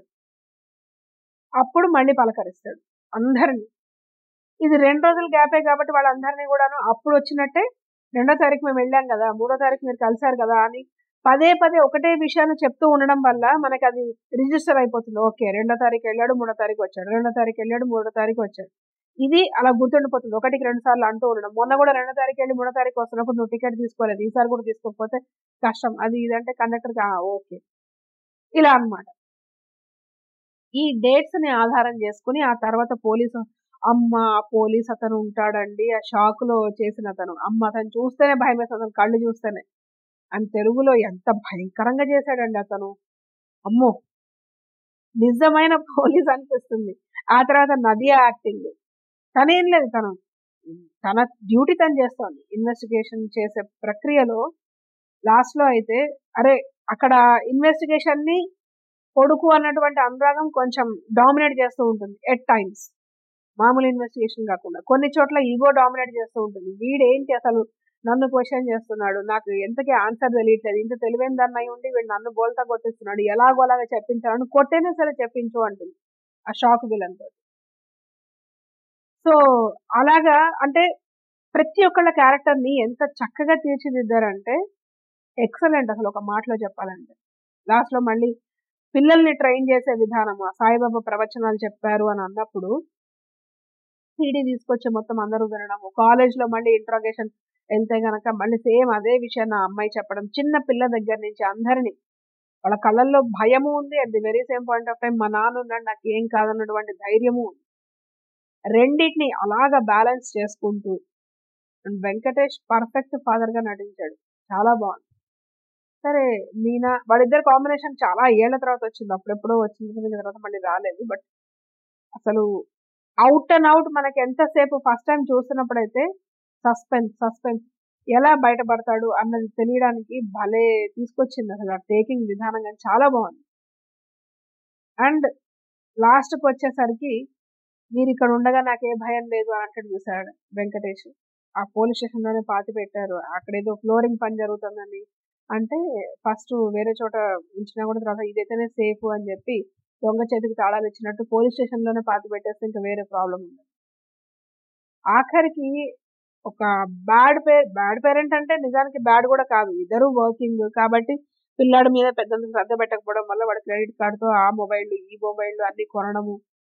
అప్పుడు మళ్ళీ పలకరిస్తాడు అందరిని ఇది రెండు రోజుల గ్యాపే కాబట్టి వాళ్ళందరినీ కూడాను అప్పుడు వచ్చినట్టే రెండో తారీఖు మేము వెళ్ళాం కదా మూడో తారీఖు మీరు కలిశారు కదా అని పదే పదే ఒకటే విషయాన్ని చెప్తూ ఉండడం వల్ల మనకి అది రిజిస్టర్ అయిపోతుంది ఓకే రెండో తారీఖు వెళ్ళాడు మూడో తారీఖు వచ్చాడు రెండో తారీఖు వెళ్ళాడు మూడో తారీఖు వచ్చాడు ఇది అలా గుర్తుండిపోతుంది ఒకటికి రెండు సార్లు అంటూ ఉండడం మొన్న కూడా రెండో తారీఖు వెళ్ళి మూడో తారీఖు వస్తున్నప్పుడు నువ్వు టికెట్ తీసుకోలేదు ఈసారి కూడా తీసుకోకపోతే కష్టం అది ఇదంటే కండక్టర్కి ఓకే ఇలా అన్నమాట ఈ డేట్స్ ని ఆధారం చేసుకుని ఆ తర్వాత పోలీసు అమ్మ ఆ పోలీస్ అతను ఉంటాడండి ఆ షాక్ లో చేసిన అతను అమ్మ అతను చూస్తేనే భయం వేస్తుంది అతను కళ్ళు చూస్తేనే అని తెలుగులో ఎంత భయంకరంగా చేశాడండి అతను అమ్మో నిజమైన పోలీస్ అనిపిస్తుంది ఆ తర్వాత నదియా యాక్టింగ్ తనేం లేదు తను తన డ్యూటీ తను చేస్తోంది ఇన్వెస్టిగేషన్ చేసే ప్రక్రియలో లాస్ట్ లో అయితే అరే అక్కడ ఇన్వెస్టిగేషన్ ని కొడుకు అన్నటువంటి అనురాగం కొంచెం డామినేట్ చేస్తూ ఉంటుంది ఎట్ టైమ్స్ మామూలు ఇన్వెస్టిగేషన్ కాకుండా కొన్ని చోట్ల ఈగో డామినేట్ చేస్తూ ఉంటుంది వీడేంటి అసలు నన్ను క్వశ్చన్ చేస్తున్నాడు నాకు ఎంతకీ ఆన్సర్ తెలియట్లేదు ఇంత తెలివైన దాన్ని అయి ఉండి వీడు నన్ను బోల్తా కొట్టిస్తున్నాడు ఎలాగోలాగా చెప్పించాలని కొట్టేనే సరే చెప్పించు అంటుంది ఆ షాక్ విలన్ తోటి సో అలాగా అంటే ప్రతి ఒక్కళ్ళ క్యారెక్టర్ ని ఎంత చక్కగా తీర్చిదిద్దారంటే ఎక్సలెంట్ అసలు ఒక మాటలో చెప్పాలంటే లాస్ట్ లో మళ్ళీ పిల్లల్ని ట్రైన్ చేసే విధానం ఆ సాయిబాబా ప్రవచనాలు చెప్పారు అని అన్నప్పుడు సీడీ తీసుకొచ్చి మొత్తం అందరూ వినడం కాలేజ్ లో మళ్ళీ ఇంట్రాగేషన్ వెళ్తే గనక మళ్ళీ సేమ్ అదే విషయం నా అమ్మాయి చెప్పడం చిన్న పిల్ల దగ్గర నుంచి అందరినీ వాళ్ళ కళ్ళల్లో భయము ఉంది at the very same point of time మా నాన్న ఉన్నాడు నాకు ఏం కాదన్నటువంటి ధైర్యము ఉంది రెండింటిని అలాగా బ్యాలెన్స్ చేసుకుంటూ అండ్ వెంకటేష్ పర్ఫెక్ట్ ఫాదర్ గా నటించాడు చాలా బాగుంది సరే మీనా వాళ్ళిద్దరు కాంబినేషన్ చాలా ఏళ్ల తర్వాత వచ్చింది అప్పుడెప్పుడో వచ్చింది దీని తర్వాత మళ్ళీ రాలేదు బట్ అసలు అవుట్ అండ్ అవుట్ మనకి ఎంతసేపు ఫస్ట్ టైం చూస్తున్నప్పుడైతే సస్పెన్స్ సస్పెన్స్ ఎలా బయటపడతాడు అన్నది తెలియడానికి భలే తీసుకొచ్చింది అసలు ఆ టేకింగ్ విధానం కానీ చాలా బాగుంది అండ్ లాస్ట్కి వచ్చేసరికి మీరు ఇక్కడ ఉండగా నాకు ఏ భయం లేదు అని అంటాడు చూసాడు వెంకటేష్ ఆ పోలీస్ స్టేషన్ లోనే పాతి పెట్టారు అక్కడ ఏదో ఫ్లోరింగ్ పని జరుగుతుందని అంటే ఫస్ట్ వేరే చోట ఉంచినా కూడా తర్వాత ఇదైతేనే సేఫ్ అని చెప్పి దొంగ చేతికి తాళాలు ఇచ్చినట్టు పోలీస్ స్టేషన్ లోనే పాతి పెట్టేస్తే ఇంకా వేరే ప్రాబ్లం ఉంది ఆఖరికి ఒక బ్యాడ్ పే బ్యాడ్ పేరెంట్ అంటే నిజానికి బ్యాడ్ కూడా కాదు ఇద్దరు వర్కింగ్ కాబట్టి పిల్లాడి మీద పెద్దంత శ్రద్ధ పెట్టకపోవడం వల్ల వాడు క్రెడిట్ కార్డుతో ఆ మొబైల్ ఈ మొబైల్ అన్ని కొనడము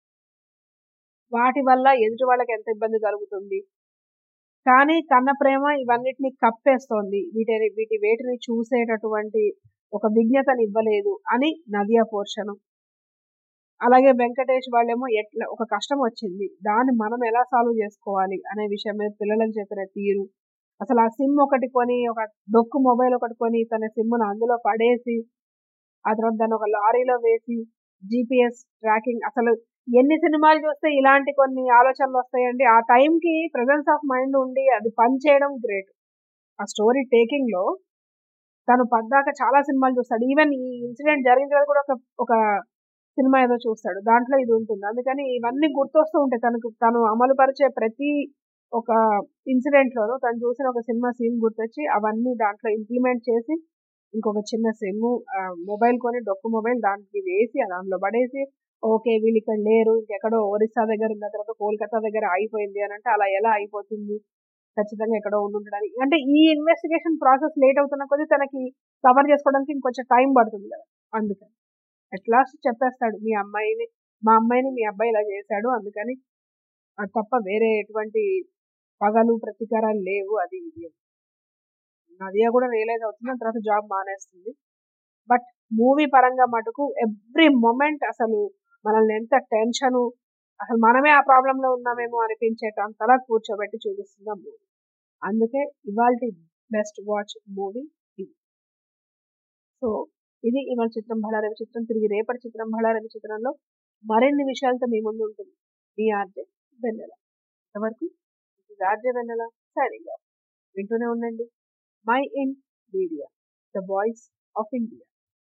వాటి వల్ల ఎదుటి వాళ్ళకి ఎంత ఇబ్బంది కలుగుతుంది కానీ కన్న ప్రేమ ఇవన్నిటిని కప్పేస్తోంది వీటిని వీటి వేటిని చూసేటటువంటి ఒక విజ్ఞతని ఇవ్వలేదు అని నదియా పోర్షను అలాగే వెంకటేష్ వాళ్ళేమో ఎట్లా ఒక కష్టం వచ్చింది దాన్ని మనం ఎలా సాల్వ్ చేసుకోవాలి అనే విషయం మీద పిల్లలకు చెప్పిన తీరు అసలు ఆ సిమ్ ఒకటి కొని ఒక డొక్కు మొబైల్ ఒకటి కొని తన సిమ్ను అందులో పడేసి ఆ తర్వాత దాన్ని ఒక లారీలో వేసి జీపీఎస్ ట్రాకింగ్ అసలు ఎన్ని సినిమాలు చూస్తే ఇలాంటి కొన్ని ఆలోచనలు వస్తాయండి ఆ టైంకి ప్రజెన్స్ ఆఫ్ మైండ్ ఉండి అది పని చేయడం గ్రేట్ ఆ స్టోరీ టేకింగ్ లో తను పద్దాక చాలా సినిమాలు చూస్తాడు ఈవెన్ ఈ ఇన్సిడెంట్ జరిగిన తర్వాత కూడా ఒక ఒక సినిమా ఏదో చూస్తాడు దాంట్లో ఇది ఉంటుంది అందుకని ఇవన్నీ గుర్తొస్తూ ఉంటాయి తనకు తను అమలు పరిచే ప్రతి ఒక ఇన్సిడెంట్ లోనో తను చూసిన ఒక సినిమా సీన్ గుర్తొచ్చి అవన్నీ దాంట్లో ఇంప్లిమెంట్ చేసి ఇంకొక చిన్న సిమ్ మొబైల్ కొని డొక్కు మొబైల్ దానికి వేసి ఆ దాంట్లో పడేసి ఓకే వీళ్ళు ఇక్కడ లేరు ఇంకెక్కడో ఒరిస్సా దగ్గర ఉన్న తర్వాత కోల్కతా దగ్గర అయిపోయింది అని అంటే అలా ఎలా అయిపోతుంది ఖచ్చితంగా ఎక్కడో ఉండి ఉండడానికి అంటే ఈ ఇన్వెస్టిగేషన్ ప్రాసెస్ లేట్ అవుతున్న కొద్దీ తనకి కవర్ చేసుకోవడానికి ఇంకొంచెం టైం పడుతుంది కదా అందుకని అట్ లాస్ట్ చెప్పేస్తాడు మీ అమ్మాయిని మా అమ్మాయిని మీ అబ్బాయి ఇలా చేశాడు అందుకని అది తప్ప వేరే ఎటువంటి పగలు ప్రతీకారాలు లేవు అది ఇది అని. నదియా కూడా రియలైజ్ అవుతుంది దాని తర్వాత జాబ్ మానేస్తుంది బట్ మూవీ పరంగా మటుకు ఎవ్రీ మొమెంట్ అసలు మనల్ని ఎంత టెన్షన్ అసలు మనమే ఆ ప్రాబ్లం లో ఉన్నామేమో అనిపించేటంతలా కూర్చోబెట్టి చూపిస్తుంది ఆ మూవీ అందుకే ఇవాళ బెస్ట్ వాచ్ మూవీ ఇది సో ఇది ఇవాళ చిత్రం బళారవి చిత్రం తిరిగి రేపటి చిత్రం బళారవి చిత్రంలో మరిన్ని విషయాలతో మీ ముందు ఉంటుంది మీ ఆర్జే వెన్నెల ఇంతవరకు ఇది ఆర్జే వెన్నెల సైనింగ్ ఆఫ్ వింటూనే ఉండండి mind media the voice of India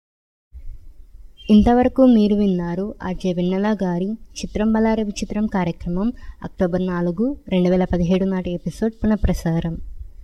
ఇంతవరకు మీరు విన్నారు ఆర్జే వెన్నెల గారి చిత్రం బలారి విచిత్రం కార్యక్రమం అక్టోబర్ నాలుగు రెండు వేల పదిహేడు నాటి ఎపిసోడ్ పునఃప్రసారం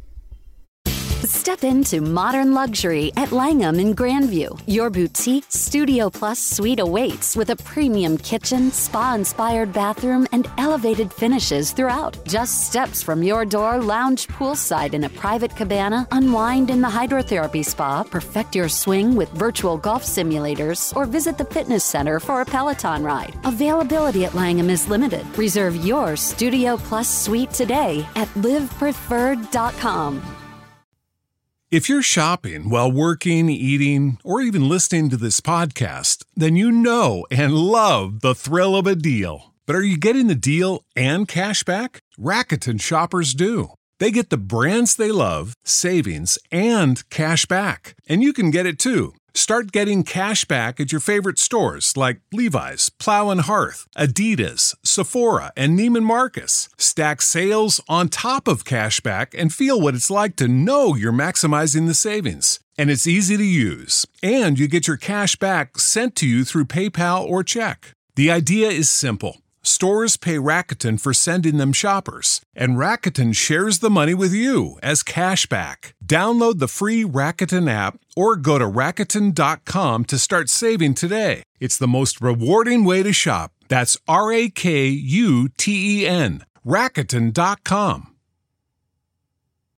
Step into modern luxury at Langham in Grandview. Your boutique Studio Plus suite awaits with a premium kitchen, spa inspired bathroom, and elevated finishes throughout. Just steps from your door, lounge poolside in a private cabana, unwind in the hydrotherapy spa, perfect your swing with virtual golf simulators, or visit the fitness center for a Peloton ride. Availability at Langham is limited. Reserve your Studio Plus suite today at livepreferred.com. If you're shopping while working, eating, or even listening to this podcast, then you know and love the thrill of a deal. But are you getting the deal and cash back? Rakuten shoppers do. They get the brands they love, savings, and cash back. And you can get it too. Start getting cash back at your favorite stores like Levi's, Plow and Hearth, Adidas, Sephora, and Neiman Marcus. Stack sales on top of cash back and feel what it's like to know you're maximizing the savings. And it's easy to use. And you get your cash back sent to you through PayPal or check. The idea is simple. Stores pay Rakuten for sending them shoppers, and Rakuten shares the money with you as cash back. Download the free Rakuten app or go to Rakuten.com to start saving today. It's the most rewarding way to shop. That's R A K U T E N. Rakuten.com.